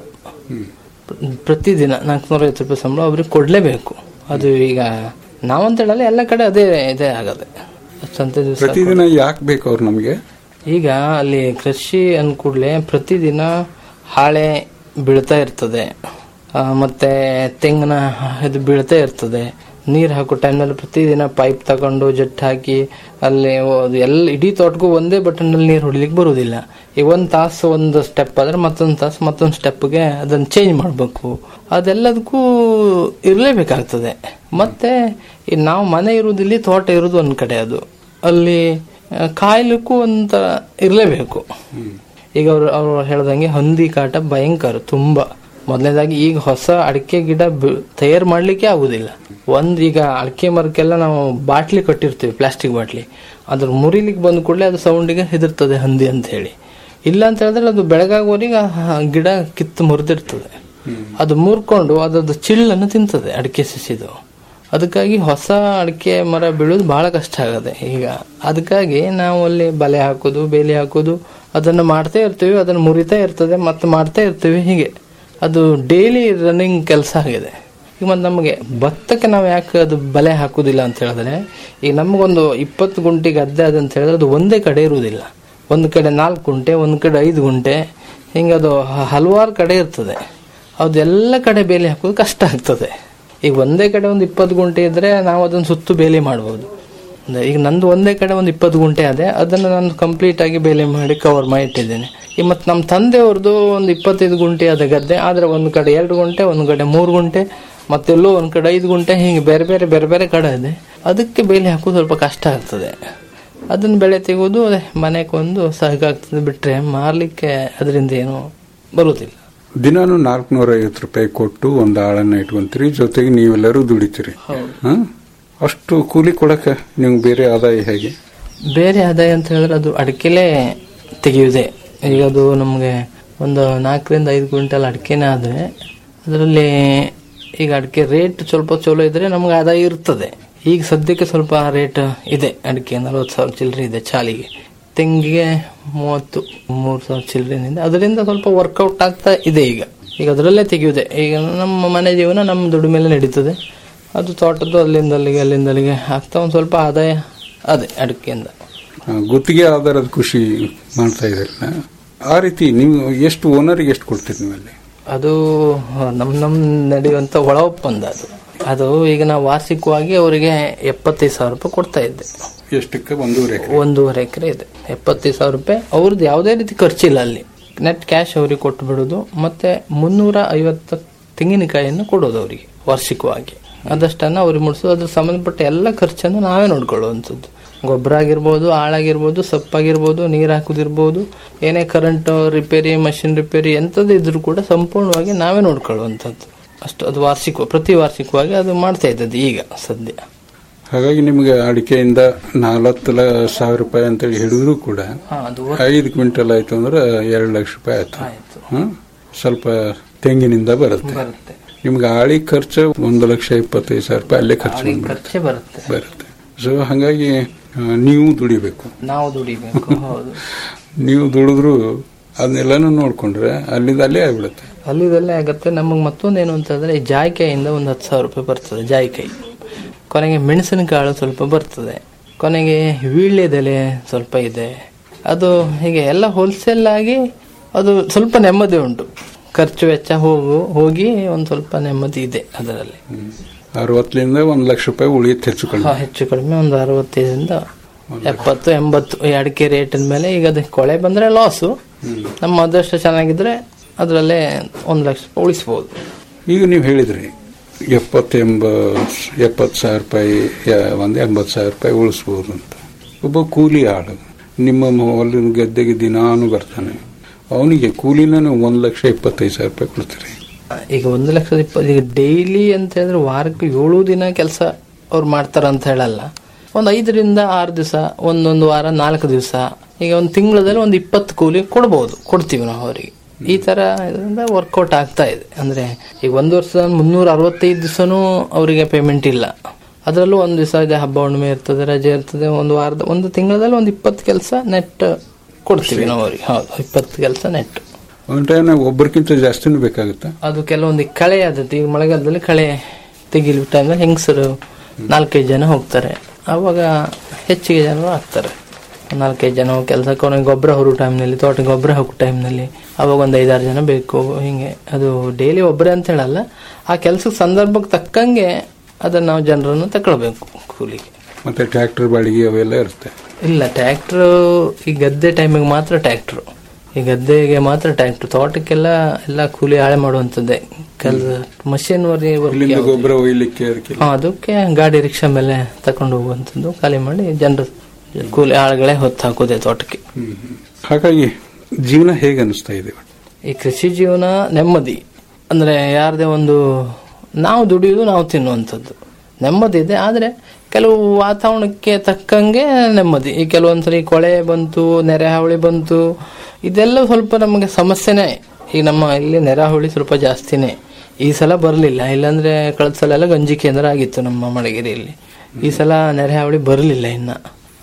ಪ್ರ- ಪ್ರತಿದಿನ ನಾಲ್ಕುನೂರ ಐವತ್ತು ರೂಪಾಯಿ ಸಂಬಳ ಅವ್ರಿಗೆ ಕೊಡಲೇಬೇಕು ಅದು ಈಗ ನಾವಂತ ಹೇಳಲ್ಲ ಎಲ್ಲ ಕಡೆ ಅದೇ ಇದೇ ಆಗದೆ ಅಷ್ಟಂತ ದಿವಸ ಪ್ರತಿದಿನ ಯಾಕೆ ಬೇಕು ಅವ್ರು ನಮಗೆ ಈಗ ಅಲ್ಲಿ ಕೃಷಿ ಅಂದ್ಕೂಡ್ಲೆ ಪ್ರತಿದಿನ ಹಾಳೆ ಬೀಳ್ತಾ ಇರ್ತದೆ ಆ, ಮತ್ತೆ ತೆಂಗಿನ ಇದು ಬೀಳ್ತಾ ಇರ್ತದೆ ನೀರು ಹಾಕೋ ಟೈಮ್ನಲ್ಲಿ ಪ್ರತಿದಿನ ಪೈಪ್ ತಗೊಂಡು ಜಟ್ ಹಾಕಿ ಅಲ್ಲಿ ಅದು ಎಲ್ಲ ಇಡೀ ತೋಟಕ್ಕೂ ಒಂದೇ ಬಟನ್ನಲ್ಲಿ ನೀರು ಹೊಡಿಲಿಕ್ಕೆ ಬರುವುದಿಲ್ಲ ಈಗ ಒಂದು ತಾಸು ಒಂದು ಸ್ಟೆಪ್ ಆದ್ರೆ ಮತ್ತೊಂದು ತಾಸು ಮತ್ತೊಂದು ಸ್ಟೆಪ್ಗೆ ಅದನ್ನು ಚೇಂಜ್ ಮಾಡಬೇಕು ಅದೆಲ್ಲದಕ್ಕೂ ಇರಲೇಬೇಕಾಗ್ತದೆ ಮತ್ತೆ ಈ ನಾವು ಮನೆ ಇರುವುದಿಲ್ಲಿ ತೋಟ ಇರುವುದು ಒಂದು ಕಡೆ ಅದು ಅಲ್ಲಿ ಆ, ಕಾಯ್ಲಿಕ್ಕೂ ಅಂತ ಇರಲೇಬೇಕು ಈಗ ಅವ್ರು ಅವ್ರು ಹೇಳ್ದಂಗೆ ಹಂದಿ ಕಾಟ ಭಯಂಕರ ತುಂಬಾ ಮೊದಲನೇದಾಗಿ ಈಗ ಹೊಸ ಅಡಿಕೆ ಗಿಡ ಬಿ- ತಯಾರು ಮಾಡ್ಲಿಕ್ಕೆ ಆಗುದಿಲ್ಲ ಒಂದ್ ಈಗ ಅಡಿಕೆ ಮರಕ್ಕೆಲ್ಲ ನಾವು ಬಾಟ್ಲಿ ಕಟ್ಟಿರ್ತೀವಿ ಪ್ಲಾಸ್ಟಿಕ್ ಬಾಟ್ಲಿ ಅದ್ರ ಮುರಿಲಿಕ್ಕೆ ಬಂದ ಕೂಡಲೇ ಅದು ಸೌಂಡಿಗೆ ಹೆದರ್ತದೆ ಹಂದಿ ಅಂತ ಹೇಳಿ ಇಲ್ಲ ಅಂತ ಹೇಳಿದ್ರೆ ಅದು ಬೆಳಗಾಗುವವರೆಗೆ ಆ ಗಿಡ ಕಿತ್ತು ಮುರಿದಿರ್ತದೆ ಅದು ಮುರ್ಕೊಂಡು ಅದ್ರದ್ದು ಚಿಲ್ಲನ್ನು ತಿಂತದೆ ಅಡಿಕೆ ಸಸಿದು ಅದಕ್ಕಾಗಿ ಹೊಸ ಅಡಿಕೆ ಮರ ಬೀಳೋದು ಬಹಳ ಕಷ್ಟ ಆಗದೆ ಈಗ ಅದಕ್ಕಾಗಿ ನಾವು ಅಲ್ಲಿ ಬಲೆ ಹಾಕೋದು ಬೇಲಿ ಹಾಕೋದು ಅದನ್ನು ಮಾಡ್ತಾ ಇರ್ತೀವಿ ಅದನ್ನು ಮುರಿತಾ ಇರ್ತದೆ ಮತ್ತೆ ಮಾಡ್ತಾ ಇರ್ತೀವಿ ಹೀಗೆ ಅದು ಡೈಲಿ ರನ್ನಿಂಗ್ ಕೆಲಸ ಆಗಿದೆ ಈಗ ಮತ್ತೆ ನಮಗೆ ಭತ್ತಕ್ಕೆ ನಾವು ಯಾಕೆ ಅದು ಬಲೆ ಹಾಕುದಿಲ್ಲ ಅಂತ ಹೇಳಿದ್ರೆ ಈಗ ನಮಗೊಂದು ಇಪ್ಪತ್ತು ಗುಂಟೆ ಗದ್ದೆ ಅದಂತ ಹೇಳಿದ್ರೆ ಅದು ಒಂದೇ ಕಡೆ ಇರುವುದಿಲ್ಲ ಒಂದು ಕಡೆ ನಾಲ್ಕು ಗುಂಟೆ ಒಂದು ಕಡೆ ಐದು ಗುಂಟೆ ಹಿಂಗೆ ಅದು ಹ- ಹಲವಾರು ಕಡೆ ಇರ್ತದೆ ಅದೆಲ್ಲ ಕಡೆ ಬೇಲಿ ಹಾಕೋದು ಕಷ್ಟ ಆಗ್ತದೆ ಈಗ ಒಂದೇ ಕಡೆ ಒಂದು ಇಪ್ಪತ್ತು ಗುಂಟೆ ಇದ್ರೆ ನಾವು ಅದನ್ನು ಸುತ್ತು ಬೇಲಿ ಮಾಡ್ಬೋದು ಅಂದ್ರೆ ಈಗ ನಂದು ಒಂದೇ ಕಡೆ ಒಂದು ಇಪ್ಪತ್ತು ಗುಂಟೆ ಅದೇ ಅದನ್ನು ನಾನು ಕಂಪ್ಲೀಟ್ ಆಗಿ ಬೇಲಿ ಮಾಡಿ ಕವರ್ ಮಾಡಿ ಇಟ್ಟಿದ್ದೇನೆ ಈಗ ಮತ್ತು ನಮ್ಮ ತಂದೆಯವ್ರದ್ದು ಒಂದು ಇಪ್ಪತ್ತೈದು ಗುಂಟೆ ಅದ ಗದ್ದೆ ಆದರೆ ಒಂದು ಕಡೆ ಎರಡು ಗುಂಟೆ ಒಂದು ಕಡೆ ಮೂರು ಗುಂಟೆ ಮತ್ತೆಲ್ಲೋ ಒಂದು ಕಡೆ ಐದು ಗುಂಟೆ ಹಿಂಗೆ ಬೇರೆ ಬೇರೆ ಬೇರೆ ಬೇರೆ ಕಡೆ ಇದೆ ಅದಕ್ಕೆ ಬೇಲಿ ಹಾಕೋದು ಸ್ವಲ್ಪ ಕಷ್ಟ ಆಗ್ತದೆ ಅದನ್ನು ಬೆಳೆ ತೆಗೆದು ಅದೇ ಮನೆಗೊಂದು ಸಹಕಾಗ್ತದೆ ಬಿಟ್ಟರೆ ಮಾರಲಿಕ್ಕೆ ಅದರಿಂದ ಏನು ಬರುವುದಿಲ್ಲ ದಿನಾನು ನಾಲ್ಕುನೂರ ಐವತ್ತು ರೂಪಾಯಿ ಕೊಟ್ಟು ಒಂದು ಆಳನ್ನ ಇಟ್ಕೊಂತೀರಿ ಜೊತೆಗೆ ನೀವೆಲ್ಲರೂ ದುಡಿತೀರಿ ಹ? ಅಷ್ಟು ಕೂಲಿ ಕೊಡಕ್ಕೆ ನಿಮ್ಗೆ ಬೇರೆ ಆದಾಯ ಹೇಗೆ ಬೇರೆ ಆದಾಯ ಅಂತ ಹೇಳಿದ್ರೆ ಅದು ಅಡಿಕೆಲೇ ತೆಗೆಯುವುದೇ ಈಗ ಅದು ನಮಗೆ ಒಂದು ನಾಲ್ಕರಿಂದ ಐದು ಕ್ವಿಂಟಲ್ ಅಡಿಕೆನೇ ಆದರೆ ಅದರಲ್ಲಿ ಈಗ ಅಡಿಕೆ ರೇಟ್ ಸ್ವಲ್ಪ ಚಲೋ ಇದ್ರೆ ನಮ್ಗೆ ಆದಾಯ ಇರ್ತದೆ ಈಗ ಸದ್ಯಕ್ಕೆ ಸ್ವಲ್ಪ ರೇಟ್ ಇದೆ ಅಡಿಕೆ ನಲವತ್ತು ಸಾವಿರ ಚಿಲ್ಲರೆ ಇದೆ ಚಾಲಿಗೆ ತೆಂಗಿಗೆ ಮೂವತ್ತು ಮೂರು ಸಾವಿರ ಚಿಲ್ಲರೆನಿಂದ ಅದರಿಂದ ಸ್ವಲ್ಪ ವರ್ಕೌಟ್ ಆಗ್ತಾ ಇದೆ ಈಗ ಈಗ ಅದರಲ್ಲೇ ತೆಗೆಯುವುದೇ ಈಗ ನಮ್ಮ ಮನೆ ಜೀವನ ನಮ್ಮ ದುಡಿಮೆ ಮೇಲೆ ನಡೀತದೆ ಅದು ತೋಟದ್ದು ಅಲ್ಲಿಂದ ಅಲ್ಲಿಗೆ ಅಲ್ಲಿಂದ ಅಲ್ಲಿಗೆ ಆಗ್ತಾ ಒಂದು ಸ್ವಲ್ಪ ಆದಾಯ ಅದೇ ಅಡಿಕೆಯಿಂದ ಆ, ಗುತ್ತಿಗೆ ಆಧಾರದ ಕೃಷಿ ಮಾಡ್ತಾ ಇದ್ರಲ್ಲ ಆ ರೀತಿ ನೀವು ಎಷ್ಟು ಓನರ್ಗೆ ಎಷ್ಟು ಕೊಡ್ತೀರಿ ನೀವಲ್ಲಿ ಅದು ನಮ್ ನಮ್ ನಡೆಯುವಂತ ಒಳ ಒಪ್ಪಂದ ಅದು ಅದು ಈಗ ನಾವು ವಾರ್ಷಿಕವಾಗಿ ಅವರಿಗೆ ಎಪ್ಪತ್ತೈದು ಸಾವಿರ ರೂಪಾಯಿ ಕೊಡ್ತಾ ಇದ್ದೆ ಎಷ್ಟಕ್ಕೆ ಒಂದೂವರೆ ಎಕರೆ ಒಂದೂವರೆ ಎಕರೆ ಇದೆ ಎಪ್ಪತ್ತೈದು ಸಾವಿರ ರೂಪಾಯಿ ಅವ್ರದ್ದು ಯಾವುದೇ ರೀತಿ ಖರ್ಚಿಲ್ಲ ಅಲ್ಲಿ ನೆಟ್ ಕ್ಯಾಶ್ ಅವ್ರಿಗೆ ಕೊಟ್ಟು ಬಿಡೋದು ಮತ್ತೆ ಮುನ್ನೂರ ಐವತ್ತು ತೆಂಗಿನಕಾಯಿಯನ್ನು ಕೊಡೋದು ಅವರಿಗೆ ವಾರ್ಷಿಕವಾಗಿ ಅದಷ್ಟನ್ನು ಅವ್ರಿಗೆ ಮುಡಿಸೋದು ಅದ್ರ ಸಂಬಂಧಪಟ್ಟ ಎಲ್ಲ ಖರ್ಚನ್ನು ನಾವೇ ನೋಡ್ಕೊಳ್ಳುವಂಥದ್ದು ಗೊಬ್ಬರ ಆಗಿರ್ಬೋದು ಆಳಾಗಿರ್ಬೋದು ಸೊಪ್ಪಾಗಿರ್ಬೋದು ನೀರು ಹಾಕೋದಿರ್ಬೋದು ಏನೇ ಕರೆಂಟ್ ರಿಪೇರಿ ಮಷಿನ್ ರಿಪೇರಿ ಎಂಥದ್ದು ಇದ್ರೂ ಕೂಡ ಸಂಪೂರ್ಣವಾಗಿ ನಾವೇ ನೋಡ್ಕೊಳ್ಳುವಂಥದ್ದು ಅಷ್ಟು ಅದು ವಾರ್ಷಿಕ ಪ್ರತಿ ವಾರ್ಷಿಕವಾಗಿ ಅದು ಮಾಡ್ತಾ ಇದ್ದದ್ದು ಈಗ ಸದ್ಯ ಹಾಗಾಗಿ ನಿಮಗೆ ಅಡಿಕೆಯಿಂದ ನಾಲ್ವತ್ತು ಲ- ಸಾವಿರ ರೂಪಾಯಿ ಅಂತೇಳಿ ಹಿಡಿದ್ರು ಕೂಡ ಹಾ, ಅದು ಐದು ಕ್ವಿಂಟಲ್ ಆಯ್ತು ಅಂದ್ರೆ ಎರಡು ಲಕ್ಷ ರೂಪಾಯಿ ಆಯ್ತು ಹ್ಮ್? ಸ್ವಲ್ಪ ತೆಂಗಿನಿಂದ ಬರುತ್ತೆ ಬರುತ್ತೆ ನಿಮ್ಗೆ ಆಳಿ ಖರ್ಚು ಒಂದು ಲಕ್ಷ ಇಪ್ಪತ್ತೈದು ಸಾವಿರ ರೂಪಾಯಿ ಅಲ್ಲೇ ಖರ್ಚು ಆಳಿಗೆ ಬಂದ್ಬಿಡುತ್ತೆ. ಖರ್ಚೇ ಬರುತ್ತೆ ಬರುತ್ತೆ ಸೊ ಹಾಗಾಗಿ ಆ, ನೀವು ದುಡಿಬೇಕು ನಾವು ದುಡಿಬೇಕು ಹೌದು ನೀವು ದುಡಿದ್ರು ಅದನ್ನೆಲ್ಲನೂ ನೋಡ್ಕೊಂಡ್ರೆ ಅಲ್ಲಿಂದ ಅಲ್ಲೇ ಆಗ್ಬಿಡುತ್ತೆ ಅಲ್ಲಿದಲ್ಲೇ ಆಗತ್ತೆ ನಮಗೆ ಮತ್ತೊಂದೇನು ಅಂತಂದ್ರೆ ಈ ಜಾಯಿಕಾಯಿಂದ ಒಂದು ಹತ್ತು ಸಾವಿರ ರೂಪಾಯಿ ಬರ್ತದೆ ಜಾಯಿಕಾಯಿ ಕೊನೆಗೆ ಮೆಣಸಿನಕಾಳು ಸ್ವಲ್ಪ ಬರ್ತದೆ ಕೊನೆಗೆ ವೀಳ್ಯದೆಲೆ ಸ್ವಲ್ಪ ಇದೆ ಅದು ಹೀಗೆ ಎಲ್ಲ ಹೋಲ್ಸೇಲ್ ಆಗಿ ಅದು ಸ್ವಲ್ಪ ನೆಮ್ಮದಿ ಉಂಟು ಖರ್ಚು ವೆಚ್ಚ ಹೋಗು ಹೋಗಿ ಒಂದು ಸ್ವಲ್ಪ ನೆಮ್ಮದಿ ಇದೆ ಅದರಲ್ಲಿ ಅರವತ್ತರಿಂದ ಒಂದು ಲಕ್ಷ ರೂಪಾಯಿ ಉಳಿಯುತ್ತೆ ಹೆಚ್ಚು ಕಡಿಮೆ ಹಾ, ಹೆಚ್ಚು ಕಡಿಮೆ ಒಂದು ಅರವತ್ತೈದರಿಂದ ಎಪ್ಪತ್ತು ಎಂಬತ್ತು ಈ ಅಡಿಕೆ ರೇಟಿನ ಮೇಲೆ ಈಗ ಅದು ಕೊಳೆ ಬಂದ್ರೆ ಲಾಸು ನಮ್ಮ ಅದೃಷ್ಟ ಚೆನ್ನಾಗಿದ್ರೆ ಅದರಲ್ಲೇ ಒಂದು ಲಕ್ಷ ರೂಪಾಯಿ ಉಳಿಸ್ಬೋದು ಈಗ ನೀವು ಹೇಳಿದ್ರಿ ಎಪ್ಪತ್ತು ಎಂಬ ಎಪ್ಪತ್ತು ಸಾವಿರ ರೂಪಾಯಿ ಯ- ಒಂದು ಎಂಬತ್ತು ಸಾವಿರ ರೂಪಾಯಿ ಉಳಿಸ್ಬೋದು ಅಂತ ಒಬ್ಬ ಕೂಲಿ ಆಳು ನಿಮ್ಮ ಮ- ಹೊಲದ ಗದ್ದೆಗೆ ದಿನಾನು ಬರ್ತಾನೆ ಅವನಿಗೆ ಕೂಲಿನ ನೀವು ಒಂದು ಲಕ್ಷ ಇಪ್ಪತ್ತೈದು ಸಾವಿರ ರೂಪಾಯಿ ಕೊಡ್ತೀರಿ ಈಗ ಒಂದು ಲಕ್ಷದ ಇಪ್ಪತ್ತು ಈಗ ಡೈಲಿ ಅಂತ ಹೇಳಿದ್ರೆ ವಾರಕ್ಕೆ ಏಳು ದಿನ ಕೆಲಸ ಅವ್ರು ಮಾಡ್ತಾರ ಅಂತ ಹೇಳಲ್ಲ ಒಂದು ಐದರಿಂದ ಆರು ದಿವಸ ಒಂದೊಂದು ವಾರ ನಾಲ್ಕು ದಿವಸ ಈಗ ಒಂದು ತಿಂಗಳಲ್ಲಿ ಒಂದು ಇಪ್ಪತ್ತು ಕೂಲಿ ಕೊಡ್ಬೋದು ಕೊಡ್ತೀವಿ ನಾವು ಅವರಿಗೆ ಈ ತರ ಇದರಿಂದ ವರ್ಕೌಟ್ ಆಗ್ತಾ ಇದೆ ಅಂದ್ರೆ ಈಗ ಒಂದು ವರ್ಷದ ಮುನ್ನೂರ ಅರವತ್ತೈದು ದಿವಸನೂ ಅವರಿಗೆ ಪೇಮೆಂಟ್ ಇಲ್ಲ ಅದರಲ್ಲೂ ಒಂದು ದಿವಸ ಇದೆ ಹಬ್ಬ ಹುಣ್ಣಿಮೆ ಇರ್ತದೆ ರಜೆ ಇರ್ತದೆ ಒಂದು ವಾರದ ಒಂದು ತಿಂಗಳಲ್ಲಿ ಒಂದು ಇಪ್ಪತ್ತು ಕೆಲಸ ನೆಟ್ ಕೊಡ್ತೀವಿ ನಾವು ಅವ್ರಿಗೆ ಹೌದು ಇಪ್ಪತ್ತು ಕೆಲಸ ನೆಟ್ ಒಂದು ಟೈಮ್ ಒಬ್ಬರಿಗಿಂತ ಜಾಸ್ತಿನೂ ಬೇಕಾಗುತ್ತಾ ಅದು ಕೆಲವೊಂದು ಕಳೆ ಆದದ್ದು ಈಗ ಮಳೆಗಾಲದಲ್ಲಿ ಕಳೆ ತೆಗಿಲು ಟೈಮಲ್ಲಿ ಹೆಂಗಸರು ನಾಲ್ಕೈದು ಜನ ಹೋಗ್ತಾರೆ ಆವಾಗ ಹೆಚ್ಚಿಗೆ ಜನರು ಆಗ್ತಾರೆ ನಾಲ್ಕೈದು ಜನ ಕೆಲಸ ಕೊನೆಗೆ ಗೊಬ್ಬರ ಹೊರೋ ಟೈಮ್ನಲ್ಲಿ ತೋಟ ಗೊಬ್ಬರ ಹಾಕೋ ಟೈಮ್ನಲ್ಲಿ ಅವಾಗ ಒಂದು ಐದಾರು ಜನ ಬೇಕು ಹಿಂಗೆ ಅದು ಡೈಲಿ ಒಬ್ಬರೇ ಅಂತ ಹೇಳಲ್ಲ ಆ ಕೆಲಸಕ್ಕೆ ಸಂದರ್ಭಕ್ಕೆ ತಕ್ಕಂಗೆ ಅದನ್ನು ನಾವು ಜನರನ್ನು ತಗೊಳ್ಬೇಕು ಕೂಲಿಗೆ ಮತ್ತೆ ಟ್ರ್ಯಾಕ್ಟರ್ ಬಾಡಿಗೆ ಅವೆಲ್ಲ ಇರುತ್ತೆ ಇಲ್ಲ ಟ್ರ್ಯಾಕ್ಟ್ರು ಈ ಗದ್ದೆ ಟೈಮಿಗೆ ಮಾತ್ರ ಟ್ರ್ಯಾಕ್ಟ್ರು ಈ ಗದ್ದೆಗೆ ಮಾತ್ರ ಟ್ರ್ಯಾಕ್ಟ್ರು ತೋಟಕ್ಕೆಲ್ಲ ಎಲ್ಲ ಕೂಲಿ ಹಾಳೆ ಮಾಡುವಂಥದ್ದೇ ಕೆಲಸ ಮಷಿನ್ ಇಲ್ಲಿಂದ ಗೊಬ್ಬರ ಒಯ್ಲಿಕ್ಕೆ ಅದಕ್ಕೆ ಹಾ ಅದಕ್ಕೆ ಗಾಡಿ ರಿಕ್ಷಾ ಮೇಲೆ ತಕೊಂಡು ಹೋಗುವಂಥದ್ದು ಖಾಲಿ ಮಾಡಿ ಜನರು ಕೂಲಿ ಆಳುಗಳೇ ಹೊತ್ತು ಹಾಕೋದೆ ತೋಟಕ್ಕೆ ಹಾಗಾಗಿ ಜೀವನ ಹೇಗೆ ಅನಿಸ್ತಾ ಇದೆ ಈ ಕೃಷಿ ಜೀವನ ನೆಮ್ಮದಿ ಅಂದ್ರೆ ಯಾರದೇ ಒಂದು ನಾವು ದುಡಿಯೋದು ನಾವು ತಿನ್ನುವಂಥದ್ದು ನೆಮ್ಮದಿ ಇದೆ ಆದರೆ ಕೆಲವು ವಾತಾವರಣಕ್ಕೆ ತಕ್ಕಂಗೆ ನೆಮ್ಮದಿ ಈ ಕೆಲವೊಂದ್ಸರಿ ಕೊಳೆ ಬಂತು ನೆರೆ ಹಾವಳಿ ಬಂತು ಇದೆಲ್ಲ ಸ್ವಲ್ಪ ನಮಗೆ ಸಮಸ್ಯೆನೇ ಈಗ ನಮ್ಮ ಇಲ್ಲಿ ನೆರೆ ಹಾವಳಿ ಸ್ವಲ್ಪ ಜಾಸ್ತಿನೇ ಈ ಸಲ ಬರಲಿಲ್ಲ ಇಲ್ಲಾಂದ್ರೆ ಕಳೆದ ಸಲ ಎಲ್ಲ ಗಂಜಿ ಕೇಂದ್ರ ಆಗಿತ್ತು ನಮ್ಮ ಮಳಗಿರಿಯಲ್ಲಿ ಈ ಸಲ ನೆರೆ ಹಾವಳಿ ಬರಲಿಲ್ಲ ಇನ್ನ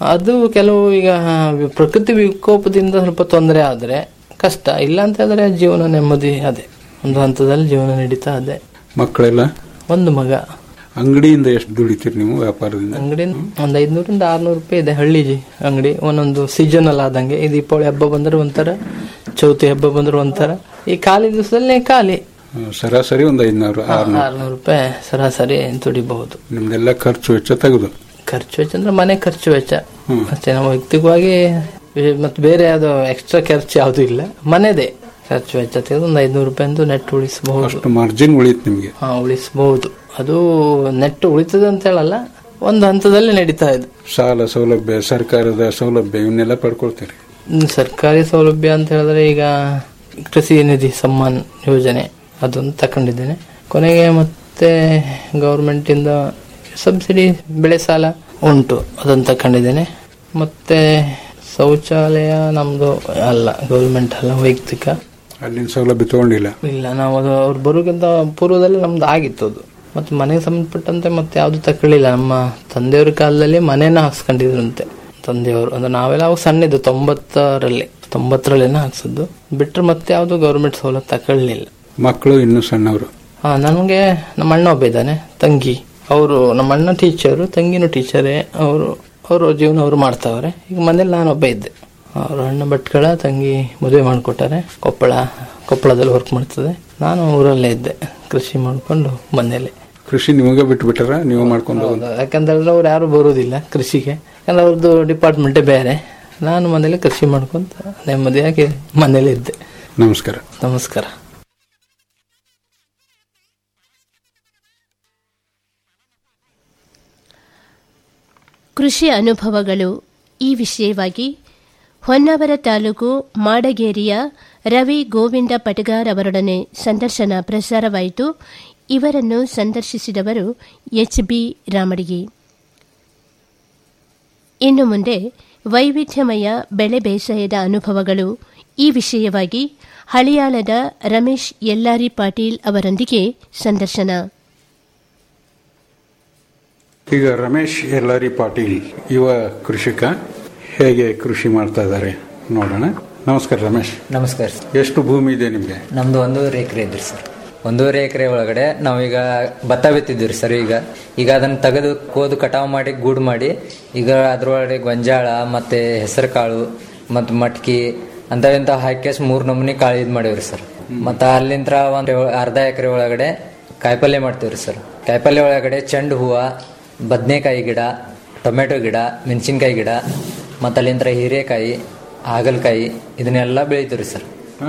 ಅದು ಕೆಲವು ಈಗ ಪ್ರಕೃತಿ ವಿಕೋಪದಿಂದ ಸ್ವಲ್ಪ ತೊಂದರೆ ಆದರೆ ಕಷ್ಟ ಇಲ್ಲ ಅಂತ ಹೇಳಿದ್ರೆ ಜೀವನ ನೆಮ್ಮದಿ ಅದೇ ಒಂದು ಹಂತದಲ್ಲಿ ಜೀವನ ನಡೀತಾ ಅದೇ ಮಕ್ಕಳೆಲ್ಲ ಒಂದು ಮಗ ಅಂಗಡಿಯಿಂದ ಎಷ್ಟು ದುಡಿತೀರಿ ನೀವು ವ್ಯಾಪಾರದಿಂದ ಅಂಗಡಿ ಒಂದು ಐದ್ನೂರಿಂದ ಆರ್ನೂರು ರೂಪಾಯಿ ಇದೆ ಹಳ್ಳಿ ಜಿ ಅಂಗಡಿ ಒಂದೊಂದು ಸೀಸನಲ್ ಆದಂಗೆ ಈ ದೀಪಾವಳಿ ಹಬ್ಬ ಬಂದ್ರೆ ಒಂಥರ ಚೌತಿ ಹಬ್ಬ ಬಂದ್ರೆ ಒಂಥರ ಈ ಖಾಲಿ ದಿವಸದಲ್ಲಿ ಖಾಲಿ ಹ್ಮ್, ಸರಾಸರಿ ಒಂದು ಐದ್ನೂರು ಆರ್ನೂರು ಆರ್ನೂರು ರೂಪಾಯಿ ಸರಾಸರಿ ದುಡಿಬಹುದು ನಿಮ್ದೆಲ್ಲ ಖರ್ಚು ವೆಚ್ಚ ತೆಗೆದು ಖರ್ಚು ವೆಚ್ಚ ಅಂದ್ರೆ ಮನೆ ಖರ್ಚು ವೆಚ್ಚ ಅಷ್ಟೇ ನಾವು ವೈಯಕ್ತಿಕವಾಗಿ ಮತ್ತೆ ಬೇರೆ ಯಾವ್ದು ಎಕ್ಸ್ಟ್ರಾ ಖರ್ಚು ಯಾವುದು ಇಲ್ಲ ಮನೆದೇ ಖರ್ಚು ವೆಚ್ಚ ತೆಗೆದು ಒಂದು ಐದ್ನೂರು ರೂಪಾಯಿ ಅಂತೂ ನೆಟ್ ಉಳಿಸಬಹುದು ಅಷ್ಟು ಮಾರ್ಜಿನ್ ಉಳಿಯುತ್ತೆ ನಿಮಗೆ ಹಾ ಉಳಿಸಬಹುದು ಅದು ನೆಟ್ ಉಳಿತದೆ ಅಂತ ಹೇಳಲ್ಲ ಒಂದು ಹಂತದಲ್ಲಿ ನಡೀತಾ ಇದೆ ಸಾಲ ಸೌಲಭ್ಯ ಸರ್ಕಾರದ ಸೌಲಭ್ಯ ಇವನ್ನೆಲ್ಲ ಪಡ್ಕೊಳ್ತೀರಿ ಹ್ಮ್, ಸರ್ಕಾರಿ ಸೌಲಭ್ಯ ಅಂತ ಹೇಳಿದ್ರೆ ಈಗ ಕೃಷಿ ನಿಧಿ ಸಮ್ಮಾನ್ ಯೋಜನೆ ಅದೊಂದು ತಕೊಂಡಿದ್ದೇನೆ ಕೊನೆಗೆ ಮತ್ತೆ ಗೌರ್ಮೆಂಟ್ ಇಂದ ಸಬ್ಸಿಡಿ ಬೆಳೆ ಸಾಲ ಉಂಟು ಅದನ್ನು ತಕೊಂಡಿದ್ದೇನೆ ಮತ್ತೆ ಶೌಚಾಲಯ ನಮ್ದು ಅಲ್ಲ ಗೌರ್ಮೆಂಟ್ ಅಲ್ಲ ವೈಯಕ್ತಿಕ ಅಲ್ಲಿನ ಸೌಲಭ್ಯ ತಗೊಂಡಿಲ್ಲ ಇಲ್ಲ ನಾವು ಅದು ಅವ್ರು ಬರೋಕ್ಕಿಂತ ಪೂರ್ವದಲ್ಲಿ ನಮ್ದು ಆಗಿತ್ತು ಅದು ಮತ್ತೆ ಮನೆಗೆ ಸಂಬಂಧಪಟ್ಟಂತೆ ಮತ್ತೆ ಯಾವುದು ತಕೊಳ್ಳಿಲ್ಲ ನಮ್ಮ ತಂದೆಯವ್ರ ಕಾಲದಲ್ಲಿ ಮನೇನ ಹಾಕ್ಸ್ಕೊಂಡಿದ್ರಂತೆ ತಂದೆಯವರು ಅಂದ್ರೆ ನಾವೆಲ್ಲ ಅವಾಗ ಸಣ್ಣಿದ್ದು ತೊಂಬತ್ತರಲ್ಲಿ ತೊಂಬತ್ತರಲ್ಲೇನ ಹಾಕ್ಸಿದ್ದು ಬಿಟ್ರೆ ಮತ್ತೆ ಯಾವುದು ಗೌರ್ಮೆಂಟ್ ಸವಲತ್ತು ತಗೊಳ್ಳಿಲ್ಲ ಮಕ್ಕಳು ಇನ್ನೂ ಸಣ್ಣವರು ಹಾ ನನಗೆ ನಮ್ಮ ಅಣ್ಣ ಒಬ್ಬ ಇದ್ದಾನೆ ತಂಗಿ ಅವರು ನಮ್ಮ ಅಣ್ಣ ಟೀಚರು ತಂಗಿನೂ ಟೀಚರೇ ಅವರು ಅವರು ಜೀವನ ಅವರು ಮಾಡ್ತಾವ್ರೆ ಈಗ ಮನೇಲಿ ನಾನು ಒಬ್ಬ ಇದ್ದೆ ಅವ್ರ ಅಣ್ಣ ಭಟ್ಕಳ ತಂಗಿ ಮದುವೆ ಮಾಡಿಕೊಟ್ಟಾರೆ ಕೊಪ್ಪಳ ಕೊಪ್ಪಳದಲ್ಲಿ ವರ್ಕ್ ಮಾಡ್ತದೆ ನಾನು ಊರಲ್ಲೇ ಇದ್ದೆ ಕೃಷಿ ಮಾಡಿಕೊಂಡು ಮನೇಲಿ ಕೃಷಿ ನಿಮಗೆ ಬಿಟ್ಟು ಬಿಟ್ಟಾರ ನೀವು ಮಾಡ್ಕೊಂಡು ಹೋಗೋದು? ಯಾಕಂದ್ರೆ ಅವ್ರು ಯಾರು ಬರೋದಿಲ್ಲ ಕೃಷಿಗೆ ಯಾಕಂದ್ರೆ ಅವ್ರದ್ದು ಡಿಪಾರ್ಟ್ಮೆಂಟೇ ಬೇರೆ ನಾನು ಮನೇಲಿ ಕೃಷಿ ಮಾಡ್ಕೊಂತ ನೆಮ್ಮದಿಯಾಗಿ ಮನೇಲಿ ಇದ್ದೆ ನಮಸ್ಕಾರ ನಮಸ್ಕಾರ ಕೃಷಿ ಅನುಭವಗಳು ಈ ವಿಷಯವಾಗಿ ಹೊನ್ನಾವರ ತಾಲೂಕು ಮಾಡಗೇರಿಯ ರವಿ ಗೋವಿಂದ ಪಟಗಾರ್ ಅವರೊಡನೆ ಸಂದರ್ಶನ ಪ್ರಸಾರವಾಯಿತು ಇವರನ್ನು ಸಂದರ್ಶಿಸಿದವರು ಎಚ್ ಬಿ ರಾಮಡಿಗಿ ಇನ್ನು ಮುಂದೆ ವೈವಿಧ್ಯಮಯ ಬೆಳೆ ಬೇಸಾಯದ ಅನುಭವಗಳು ಈ ವಿಷಯವಾಗಿ ಹಳಿಯಾಳದ ರಮೇಶ್ ಯಲ್ಲಾರಿ ಪಾಟೀಲ್ ಅವರೊಂದಿಗೆ ಸಂದರ್ಶನ ಈಗ ರಮೇಶ್ ಯಲ್ಲಾರಿ ಪಾಟೀಲ್ ಯುವ ಕೃಷಿಕ ಹೇಗೆ ಕೃಷಿ ಮಾಡ್ತಾ ಇದ್ದಾರೆ ನೋಡೋಣ ನಮಸ್ಕಾರ ರಮೇಶ್ ನಮಸ್ಕಾರ ಎಷ್ಟು ಭೂಮಿ ಇದೆ ನಿಮಗೆ ನಮ್ದು ಒಂದೂವರೆ ಎಕರೆ ಇದ್ರಿ ಸರ್ ಒಂದೂವರೆ ಎಕರೆ ಒಳಗಡೆ ನಾವೀಗ ಭತ್ತ ಬಿತ್ತಿದ್ವಿ ಸರ್ ಈಗ ಈಗ ಅದನ್ನ ತೆಗೆದು ಕೋದು ಕಟಾವು ಮಾಡಿ ಗೂಡು ಮಾಡಿ ಈಗ ಅದ್ರೊಳಗಡೆ ಗೊಂಜಾಳ ಮತ್ತೆ ಹೆಸರು ಕಾಳು ಮತ್ತು ಮಟ್ಕಿ ಅಂತವಿಂತ ಹಾಕಿ ಮೂರ್ ನಮೂನಿ ಕಾಳು ಇದು ಮಾಡೀವ್ರಿ ಸರ್ ಮತ್ತೆ ಅಲ್ಲಿಂದ ಒಂದ್ ಅರ್ಧ ಎಕರೆ ಒಳಗಡೆ ಕಾಯಿಪಲ್ಯ ಮಾಡ್ತೀವ್ರಿ ಸರ್ ಕಾಯಿಪಲ್ಯ ಒಳಗಡೆ ಚೆಂಡು ಹೂವ ಬದನೆಕಾಯಿ ಗಿಡ ಟೊಮೆಟೊ ಗಿಡ ಮೆಣಸಿನ್ಕಾಯಿ ಗಿಡ ಮತ್ತು ಅಲ್ಲಿಂದ ಹೀರೆಕಾಯಿ ಹಾಗಲಕಾಯಿ ಇದನ್ನೆಲ್ಲ ಬೆಳಿತೀವ್ರಿ ಸರ್ ಹಾ.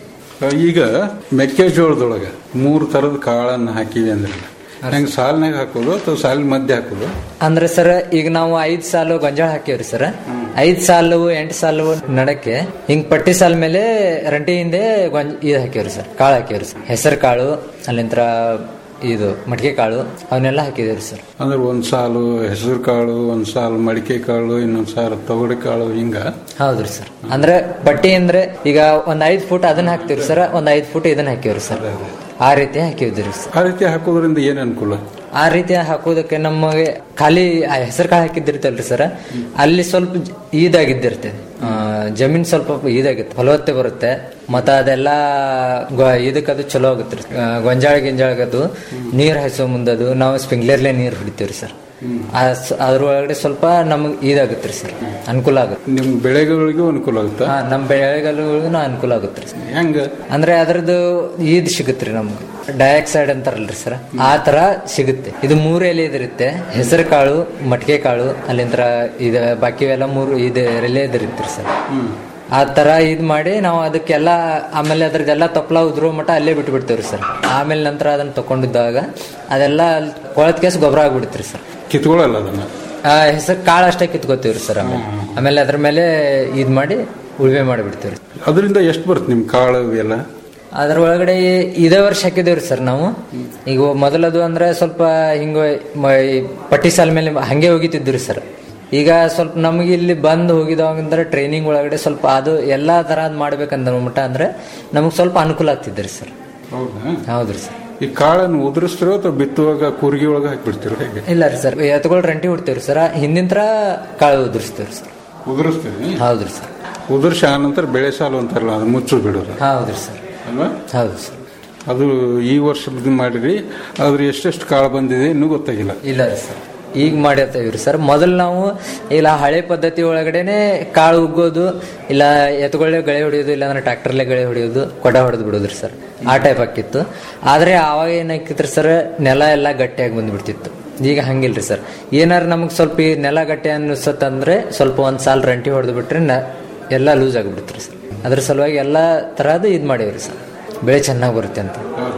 ಈಗ ಮೆಕ್ಕೆಜೋಳದೊಳಗೆ ಮೂರು ತರದ ಕಾಳನ್ನ ಹಾಕಿವಿ ಅಂದ್ರೆ ಹೆಂಗ್ ಸಾಲಿನಾಗ ಹಾಕೋದು ಅಥವಾ ಸಾಲಿನ ಮಧ್ಯೆ ಹಾಕೋದು ಅಂದ್ರೆ ಸರ್ ಈಗ ನಾವು ಐದ್ ಸಾಲು ಗೊಂಜಾಳ ಹಾಕಿವ್ರಿ ಸರ್ ಐದ್ ಸಾಲು ಎಂಟು ಸಾಲು ನಡಕ್ಕೆ ಹಿಂಗ್ ಪಟ್ಟಿ ಸಾಲ್ ಮೇಲೆ ರಂಟಿ ಹಿಂದೆ ಗೊಂಜ ಇದು ಹಾಕಿವ್ರಿ ಸರ್ ಕಾಳು ಹಾಕಿವ್ರಿ ಸರ್ ಹೆಸರು ಕಾಳು ಅಲ್ಲಿಂತ್ರ ಇದು ಮಡಿಕೆ ಕಾಳು ಅವನ್ನೆಲ್ಲ ಹಾಕಿದೇವ್ರಿ ಸರ್ ಅಂದ್ರೆ ಒಂದ್ ಸಾಲು ಹೆಸರು ಕಾಳು ಒಂದ್ ಸಾಲು ಮಡಿಕೆ ಕಾಳು ಇನ್ನೊಂದ್ ಸಾಲು ತೊಗರಿ ಕಾಳು ಹಿಂಗ ಹೌದ್ರಿ ಸರ್ ಅಂದ್ರೆ ಬಟ್ಟಿ ಅಂದ್ರೆ ಈಗ ಒಂದ್ ಐದ್ ಫುಟ್ ಅದನ್ನ ಹಾಕ್ತಿವ್ರಿ ಸರ್ ಒಂದ್ ಐದ್ ಫುಟ್ ಇದನ್ನ ಹಾಕಿವ್ರಿ ಸರ್ ಆ ರೀತಿ ಹಾಕಿದ್ರಿ ಸರ್ ಆ ರೀತಿ ಹಾಕೋದ್ರಿಂದ ಏನ್ ಅನುಕೂಲ ಆ ರೀತಿ ಹಾಕೋದಕ್ಕೆ ನಮಗೆ ಖಾಲಿ ಹೆಸರು ಕಾಳು ಹಾಕಿದ್ದಿರ್ತಲ್ರಿ ಸರ್ ಅಲ್ಲಿ ಸ್ವಲ್ಪ ಜ- ಇದಾಗಿದ್ದಿರ್ತದೆ ಆ, ಜಮೀನ್ ಸ್ವಲ್ಪ ಇದಾಗುತ್ತೆ ಫಲವತ್ತೆ ಬರುತ್ತೆ ಮತ್ತ ಅದೆಲ್ಲ ಗೊ- ಇದಕ್ಕದು ಚಲೋ ಆಗುತ್ತೆ ರೀ ಗೊಂಜಾಳ ಗಿಂಜಾಳಗದು ನೀರ್ ಹಾಯಿಸೋ ಮುಂದದು ನಾವು ಸ್ಪ್ರಿಂಕ್ಲರ್ಲೆ ನೀರ್ ಹೊಡಿತೀವ್ರಿ ಸರ್ ಅದ್ರೊಳಗಡೆ ಸ್ವಲ್ಪ ನಮಗೆ ಇದಾಗುತ್ತೆ ರೀ ಸರ್ ಅನುಕೂಲ ಆಗುತ್ತೆ ನಿಮ್ ಬೆಳೆಗಳಿಗೂ ಅನುಕೂಲ ಆಗುತ್ತಾ ಹಾ ನಮ್ಮ ಬೆಳೆಗಳಿಗೂ ಅನುಕೂಲ ಆಗುತ್ತೆ ರೀ ಸರ್ ಹೆಂಗ ಅಂದ್ರೆ ಅದ್ರದ್ದು ಇದ್ ಸಿಗುತ್ತೆ ರೀ ನಮ್ಗೆ ಡೈಆಕ್ಸೈಡ್ ಅಂತಾರಲ್ರಿ ಸರ್ ಆ ತರ ಸಿಗುತ್ತೆ ಇದು ಮೂರು ಎಲೆ ಇದಿರುತ್ತೆ ಹೆಸರು ಕಾಳು ಮಟ್ಕೆ ಕಾಳು ಅಲ್ಲಿಂದ ಇದು ಬಾಕಿ ಎಲ್ಲ ಮೂರು ಇದು ಎಲೆ ಇದಿರುತ್ತೆ ಸರ್ ಆ ತರ ಇದ್ ಮಾಡಿ ನಾವು ಅದಕ್ಕೆಲ್ಲ ಆಮೇಲೆ ಅದ್ರದ್ದೆಲ್ಲ ತಪ್ಪಲ ಉದ್ರೋ ಮಟ್ಟ ಅಲ್ಲೇ ಬಿಟ್ಟು ಬಿಡ್ತೇವ್ರಿ ಸರ್ ಆಮೇಲೆ ನಂತರ ಅದನ್ನ ತಕೊಂಡಿದ್ದಾಗ ಅದೆಲ್ಲ ಕೊಳತ್ ಕೇಸ್ ಗೊಬ್ಬರ ಆಗ್ಬಿಡ್ತ್ರಿ ಸರ್ ಕಿತ್ಕೊಳ್ಳಲ್ಲ ಅದನ್ನ ಹೆಸರು ಕಾಳು ಅಷ್ಟೇ ಕಿತ್ಕೋತೀವ್ರಿ ಸರ್ ಆಮೇಲೆ ಆಮೇಲೆ ಅದ್ರ ಮೇಲೆ ಇದ್ ಮಾಡಿ ಉಳುಮೆ ಮಾಡಿಬಿಡ್ತೀವ್ರಿ ಅದರಿಂದ ಎಷ್ಟು ಬರುತ್ತೆ ನಿಮ್ ಕಾಳು ಎಲ್ಲ ಅದ್ರ ಒಳಗಡೆ ಇದೇ ವರ್ಷ ಹಾಕಿದೇವ್ರಿ ಸರ್ ನಾವು ಈಗ ಮೊದಲದು ಅಂದ್ರೆ ಸ್ವಲ್ಪ ಹಿಂಗ ಮ- ಈ ಪಟ್ಟಿ ಸಾಲ ಮೇಲೆ ಹಂಗೆ ಹೋಗಿತಿದ್ರಿ ಸರ್ ಈಗ ಸ್ವಲ್ಪ ನಮಗೆ ಇಲ್ಲಿ ಬಂದು ಹೋಗಿದವಂದ್ರೆ ಟ್ರೈನಿಂಗ್ ಒಳಗಡೆ ಸ್ವಲ್ಪ ಅದು ಎಲ್ಲಾ ತರ ಮಾಡ್ಬೇಕಂದ ಮಟ್ಟ ಅಂದ್ರೆ ನಮಗ್ ಸ್ವಲ್ಪ ಅನುಕೂಲ ಆಗ್ತಿದ್ರಿ ಸರ್ ಹೌದಾ ಹೌದ್ರಿ ಸರ್ ಈ ಕಾಳನ್ನು ಉದುರಿಸ್ತಿರೋ ಅಥವಾ ಬಿತ್ತುವಾಗ ಕೂರ್ಗಿ ಒಳಗೆ ಹಾಕ್ಬಿಡ್ತಿರೋ ಹೇಗೆ ಇಲ್ಲ ರೀ ಸರ್ ಎತ್ಗಳು ರಂಟಿ ಹೊಡ್ತೇವ್ರಿ ಸರ್ ಹಿಂದಿನ ತರ ಕಾಳು ಉದುರಿಸ್ತೇವ್ರಿ ಸರ್ ಉದುರಿಸ್ತೀವಿ ಹೌದ್ರಿ ಸರ್ ಉದುರ್ಸಿ ಆ ನಂತರ ಬೆಳೆ ಸಾಲು ಅಂತಾರಲ್ಲ ಅದು ಮುಚ್ಚು ಬಿಡೋದು ಹೌದ್ರಿ ಸರ್ ಅಲ್ವಾ ಹೌದು ಸರ್ ಅದು ಈ ವರ್ಷ ಮಾಡಿರಿ ಆದ್ರೆ ಎಷ್ಟೆಷ್ಟು ಕಾಳು ಬಂದಿದೆ ಇನ್ನೂ ಗೊತ್ತಾಗಿಲ್ಲ ಇಲ್ಲ ರೀ ಸರ್ ಈಗ ಮಾಡಿರ್ತೇವ್ರಿ ಸರ್ ಮೊದಲು ನಾವು ಇಲ್ಲ ಹಳೆ ಪದ್ಧತಿ ಒಳಗಡೆನೆ ಕಾಳು ಉಗ್ಗೋದು ಇಲ್ಲ ಎತ್ತುಗಳೇ ಗಳೆ ಹೊಡೆಯೋದು ಇಲ್ಲಾಂದ್ರೆ ಟ್ರ್ಯಾಕ್ಟರ್ಲೆ ಗಳೆ ಹೊಡೆಯೋದು ಕೊಡ ಹೊಡೆದು ಬಿಡೋದ್ರಿ ಸರ್ ಆ ಟೈಪ್ ಆಕಿತ್ತು ಆದ್ರೆ ಆವಾಗ ಏನಾಕಿತ್ರಿ ಸರ್ ನೆಲ ಎಲ್ಲ ಗಟ್ಟಿಯಾಗಿ ಬಂದ್ಬಿಡ್ತಿತ್ತು ಈಗ ಹಂಗಿಲ್ರಿ ಸರ್ ಏನಾರು ನಮಗೆ ಸ್ವಲ್ಪ ಈ ನೆಲ ಗಟ್ಟಿ ಅನಿಸತ್ತಂದ್ರೆ ಸ್ವಲ್ಪ ಒಂದ್ ಸಾಲ ರಂಟಿ ಹೊಡೆದು ಬಿಟ್ರೆ ನ- ಎಲ್ಲ ಲೂಸ್ ಆಗಿಬಿಡುತ್ತೆ ಸರ್ ಅದ್ರ ಸಲುವಾಗಿ ಎಲ್ಲ ತರಹದ್ದು ಇದು ಮಾಡೀವ್ರಿ ಸರ್ ಬೆಳೆ ಚೆನ್ನಾಗಿ ಬರುತ್ತೆ ಅಂತ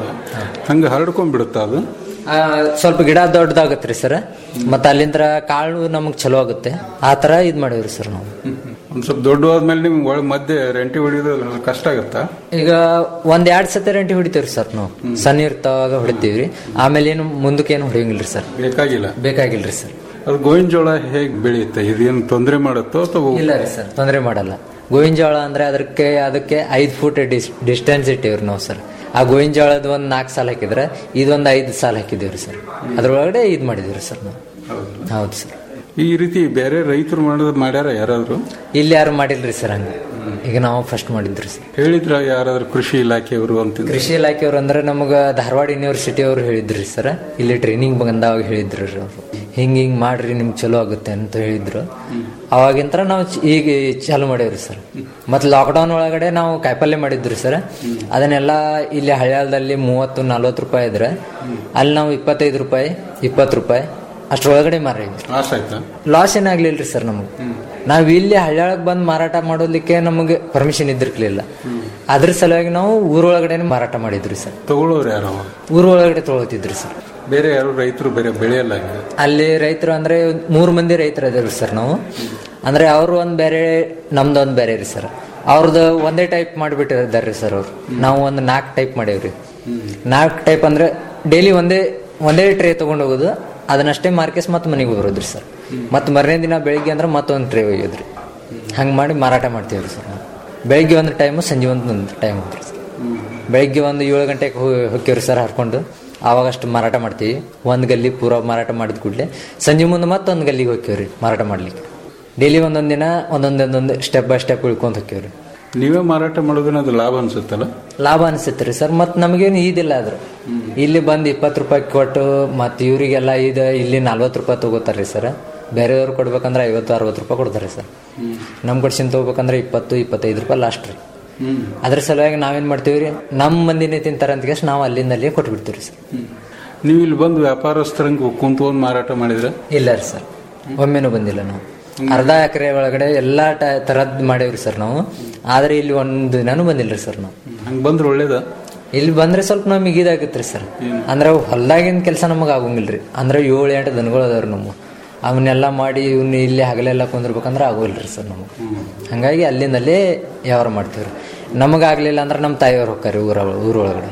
ಹಂಗೆ ಹರಡ್ಕೊಂಡ್ಬಿಡುತ್ತಾ ಅದು ಆ, ಸ್ವಲ್ಪ ಗಿಡ ದೊಡ್ಡದಾಗತ್ತೆ ಸರ್ ಮತ್ತೆ ಅಲ್ಲಿಂದ ಕಾಳು ನಮಗ್ ಚಲೋ ಆಗುತ್ತೆ ಆ ತರ ಇದ್ ಮಾಡಿವ್ರಿ ಸರ್ ನಾವು ಒಂದ್ ಸ್ವಲ್ಪ ದೊಡ್ಡವಾದ್ಮೇಲೆ ನಿಮ್ಗೆ ಒಳ ಮಧ್ಯೆ ರೆಂಟಿ ಹೊಡಿಯೋದು ಕಷ್ಟ ಆಗತ್ತಾ ಈಗ ಒಂದ್ ಎರಡ್ ಸತಿ ರಂಟಿ ಹೊಡಿತೀವ್ರಿ ಸರ್ ನಾವು ಸಣ್ಣ ಇರ್ತಾವಾಗ ಹೊಡಿತೀವ್ರಿ ಆಮೇಲೆ ಏನು ಮುಂದಕ್ಕೆ ಏನು ಹೊಡಿಯಂಗಿಲ್ರಿ ಸರ್ ಬೇಕಾಗಿಲ್ಲ ಬೇಕಾಗಿಲ್ರಿ ಸರ್ ಅದು ಗೋವಿನ ಜೋಳ ಹೇಗೆ ಬೆಳೆಯುತ್ತೆ ಇದೇನು ತೊಂದರೆ ಮಾಡುತ್ತೋ ಅಥವಾ ಇಲ್ಲ ರೀ ಸರ್ ತೊಂದರೆ ಮಾಡಲ್ಲ ಗೋವಿನ ಜೋಳ ಅಂದ್ರೆ ಅದಕ್ಕೆ ಅದಕ್ಕೆ ಐದ್ ಫೂಟ್ ಡಿಸ್ಟೆನ್ಸ್ ಇಟ್ಟಿವ್ರಿ ನಾವು ಸರ್ ಆ ಗೋವಿನ ಜೋಳದ ಒಂದ್ ನಾಲ್ಕು ಸಾಲ ಹಾಕಿದ್ರೆ ಇದೊಂದ್ ಐದು ಸಾಲ ಹಾಕಿದೀವ್ರಿ ಸರ್ ಅದ್ರೊಳಗಡೆ ಇದ್ ಮಾಡಿದೀವ್ರಿ ಸರ್ ನಾವು ಹೌದು ಸರ್ ಈ ರೀತಿ ಬೇರೆ ರೈತರು ಮಾಡೋದು ಮಾಡ್ಯಾರ ಯಾರಾದ್ರು ಇಲ್ಲಿ ಯಾರು ಮಾಡಿಲ್ರಿ ಸರ್ ಹಂಗ ಈಗ ನಾವು ಫಸ್ಟ್ ಮಾಡಿದ್ರಿ ಸರ್ ಹೇಳಿದ್ರ ಯಾರಾದ್ರೂ ಕೃಷಿ ಇಲಾಖೆಯವರು ಅಂತ ಕೃಷಿ ಇಲಾಖೆಯವ್ರು ಅಂದ್ರೆ ನಮಗ ಧಾರವಾಡ ಯೂನಿವರ್ಸಿಟಿ ಅವ್ರು ಹೇಳಿದ್ರಿ ಸರ್ ಇಲ್ಲಿ ಟ್ರೈನಿಂಗ್ ಬಂದಾಗ ಹೇಳಿದ್ರು ಅವರು ಹಿಂಗ್ ಹಿಂಗ್ ಮಾಡ್ರಿ ನಿಮ್ಗೆ ಚಲೋ ಆಗುತ್ತೆ ಅಂತ ಹೇಳಿದ್ರು ಅವಾಗಿಂತ್ರ ನಾವು ಚ- ಈಗ ಚಾಲು ಮಾಡೇವ್ರಿ ಸರ್ ಮತ್ತೆ ಲಾಕ್ಡೌನ್ ಒಳಗಡೆ ನಾವು ಕಾಯಿಪಲ್ಯ ಮಾಡಿದ್ರಿ ಸರ್ ಅದನ್ನೆಲ್ಲ ಇಲ್ಲಿ ಹಳ್ಯಾಳದಲ್ಲಿ ಮೂವತ್ತು ನಲ್ವತ್ತು ರೂಪಾಯಿ ಇದ್ರೆ ಅಲ್ಲಿ ನಾವು ಇಪ್ಪತ್ತೈದು ರೂಪಾಯಿ ಇಪ್ಪತ್ತು ರೂಪಾಯಿ ಅಷ್ಟ್ರೊಳಗಡೆ ಮಾರಿದ್ವಿ ಲಾಸ್ ಆಯ್ತಾ ಲಾಸ್ ಏನಾಗ್ಲಿಲ್ರಿ ಸರ್ ನಮಗೆ ನಾವ್ ಇಲ್ಲಿ ಹಳ್ಯಾಳಕ್ ಬಂದ್ ಮಾರಾಟ ಮಾಡೋದಕ್ಕೆ ನಮಗೆ ಪರ್ಮಿಷನ್ ಇದ್ದಿರ್ಲಿಲ್ಲ ಅದ್ರ ಸಲುವಾಗಿ ನಾವು ಊರೊಳಗಡೆ ಮಾರಾಟ ಮಾಡಿದ್ರಿ ಸರ್ ತಗೊಳ್ಳೋರು ಯಾರು ಅವಾಗ? ಊರೊಳಗಡೆ ತೊಗೊಳ್ತಿದ್ರಿ ಸರ್ ಬೇರೆ ಯಾರು ರೈತರು ಬೇರೆ ಬೆಳೆಯಲ್ಲ ಈಗ ಅಲ್ಲಿ ರೈತರು ಅಂದ್ರೆ ಮೂರ್ ಮಂದಿ ರೈತರು ಇದಾವ್ರಿ ಸರ್ ನಾವು ಅಂದ್ರೆ ಅವ್ರು ಒಂದ್ ಬೇರೆ ನಮ್ದು ಒಂದ್ ಬೇರೆ ರೀ ಸರ್ ಅವ್ರದ್ದು ಒಂದೇ ಟೈಪ್ ಮಾಡಿಬಿಟ್ಟಿದ್ದಾರೆ ಸರ್ ಅವ್ರು ನಾವು ಒಂದು ನಾಲ್ಕು ಟೈಪ್ ಮಾಡೇವ್ರಿ ನಾಲ್ಕು ಟೈಪ್ ಅಂದ್ರೆ ಡೈಲಿ ಒಂದೇ ಒಂದೇ ಟ್ರೇ ತಗೊಂಡು ಹೋಗೋದು ಅದನ್ನಷ್ಟೇ ಮಾರ್ಕೆಸ್ ಮತ್ತೆ ಮನೆಗೆ ಬರೋದ್ರಿ ಸರ್ ಮತ್ತೆ ಮರನೇ ದಿನ ಬೆಳಿಗ್ಗೆ ಅಂದ್ರೆ ಮತ್ತೊಂದು ಟ್ರೇ ಒಯ್ಯೋದ್ರಿ ಹಂಗೆ ಮಾಡಿ ಮಾರಾಟ ಮಾಡ್ತೀವ್ರಿ ಸರ್ ನಾವು ಬೆಳಿಗ್ಗೆ ಒಂದು ಟೈಮು ಸಂಜೆ ಒಂದು ಟೈಮ್ ಅಂತ್ರಿ ಸರ್ ಬೆಳಿಗ್ಗೆ ಒಂದು ಏಳು ಗಂಟೆಗೆ ಹೋಗ್ತೀವ್ರಿ ಸರ್ ಹರ್ಕೊಂಡು ಆವಾಗ ಅಷ್ಟು ಮಾರಾಟ ಮಾಡ್ತೀವಿ ಒಂದು ಗಲ್ಲಿ ಪೂರ ಮಾರಾಟ ಮಾಡಿದ ಕೂಡಲೇ ಸಂಜೆ ಮುಂದೆ ಮತ್ತೊಂದು ಗಲ್ಲಿಗೆ ಹೋಗ್ತೀವ್ರಿ ಮಾರಾಟ ಮಾಡ್ಲಿಕ್ಕೆ ಡೈಲಿ ಒಂದೊಂದು ದಿನ ಒಂದೊಂದು ಒಂದೊಂದು ಸ್ಟೆಪ್ ಬೈ ಸ್ಟೆಪ್ ಇಳ್ಕೊಂತ ಹೋಗ್ತೀವ್ರಿ ನೀವೇ ಮಾರಾಟ ಮಾಡೋದನ್ನ ಅದು ಲಾಭ ಅನ್ಸುತ್ತಲ್ಲ ಲಾಭ ಅನಿಸುತ್ತೆ ರೀ ಸರ್ ಮತ್ತು ನಮಗೇನು ಇದಿಲ್ಲ ಅದ್ರ ಇಲ್ಲಿ ಬಂದು ಇಪ್ಪತ್ತು ರೂಪಾಯಿ ಕೊಟ್ಟು ಮತ್ತು ಇವರಿಗೆಲ್ಲ ಇದು ಇಲ್ಲಿ ನಲ್ವತ್ತು ರೂಪಾಯಿ ತಗೋತಾರ್ರಿ ಸರ್ ಬೇರೆಯವ್ರು ಕೊಡ್ಬೇಕಂದ್ರೆ ಐವತ್ತು ಅರವತ್ತು ರೂಪಾಯಿ ಕೊಡ್ತಾರೆ ಸರ್ ನಮ್ಮ ಕಡ್ಸಿಂದ ತಗೋಬೇಕಂದ್ರೆ ಇಪ್ಪತ್ತು ಇಪ್ಪತ್ತೈದು ರೂಪಾಯಿ ಲಾಸ್ಟ್ ರೀ ಅದ್ರ ಸಲುವಾಗಿ ನಾವೇನ್ ಮಾಡ್ತೀವಿ ರೀ ನಮ್ಮ ಮಂದಿನೇ ತಿಂತಾರ ಅಂತ ಕೇಸ್ ನಾವು ಅಲ್ಲಿಂದ ಅಲ್ಲಿಗೆ ಕೊಟ್ಬಿಡ್ತೀವಿ ಸರ್ ನೀವು ಇಲ್ಲಿ ಬಂದು ವ್ಯಾಪಾರಸ್ಥರಂಗೆ ಕುಂತ್ಕೊಂಡು ಮಾರಾಟ ಮಾಡಿದ್ರೆ ಇಲ್ಲ ರೀ ಸರ್ ಒಮ್ಮೆನೂ ಬಂದಿಲ್ಲ ನಾವು ಅರ್ಧ ಎಕರೆ ಒಳಗಡೆ ಎಲ್ಲಾ ಟ- ತರದ್ ಮಾಡೇವ್ರಿ ಸರ್ ನಾವು ಆದ್ರೆ ಇಲ್ಲಿ ಒಂದು ದಿನಾನು ಬಂದಿಲ್ರಿ ಸರ್ ನಾವು ಹಂಗೆ ಬಂದ್ರೆ ಒಳ್ಳೇದ ಇಲ್ಲಿ ಬಂದ್ರೆ ಸ್ವಲ್ಪ ನಮಗೆ ಇದಾಗತ್ರಿ ಸರ್ ಅಂದ್ರೆ ಹೊಲ್ದಾಗಿನ ಕೆಲಸ ನಮಗೆ ಆಗಂಗಿಲ್ರಿ ಅಂದ್ರೆ ಏಳು ಎಂಟು ದನಗಳು ಅದಾವ್ರಿ ನಮ್ಮ ಅವನ್ನೆಲ್ಲ ಮಾಡಿ ಇವ್ನ ಇಲ್ಲಿ ಹಗಲೆಲ್ಲ ಕುಂದಿರ್ಬೇಕಂದ್ರೆ ಆಗೋಲ್ರಿ ಸರ್ ನಮಗೆ ಹಂಗಾಗಿ ಅಲ್ಲಿಂದ ಅಲ್ಲೇ ವ್ಯವಹಾರ ಮಾಡ್ತೀವ್ರಿ ನಮಗಾಗ್ಲಿಲ್ಲ ಅಂದ್ರೆ ನಮ್ಮ ತಾಯಿಯವ್ರು ಹೋಗ್ತಾರೆ ಊರ ಊರೊಳಗಡೆ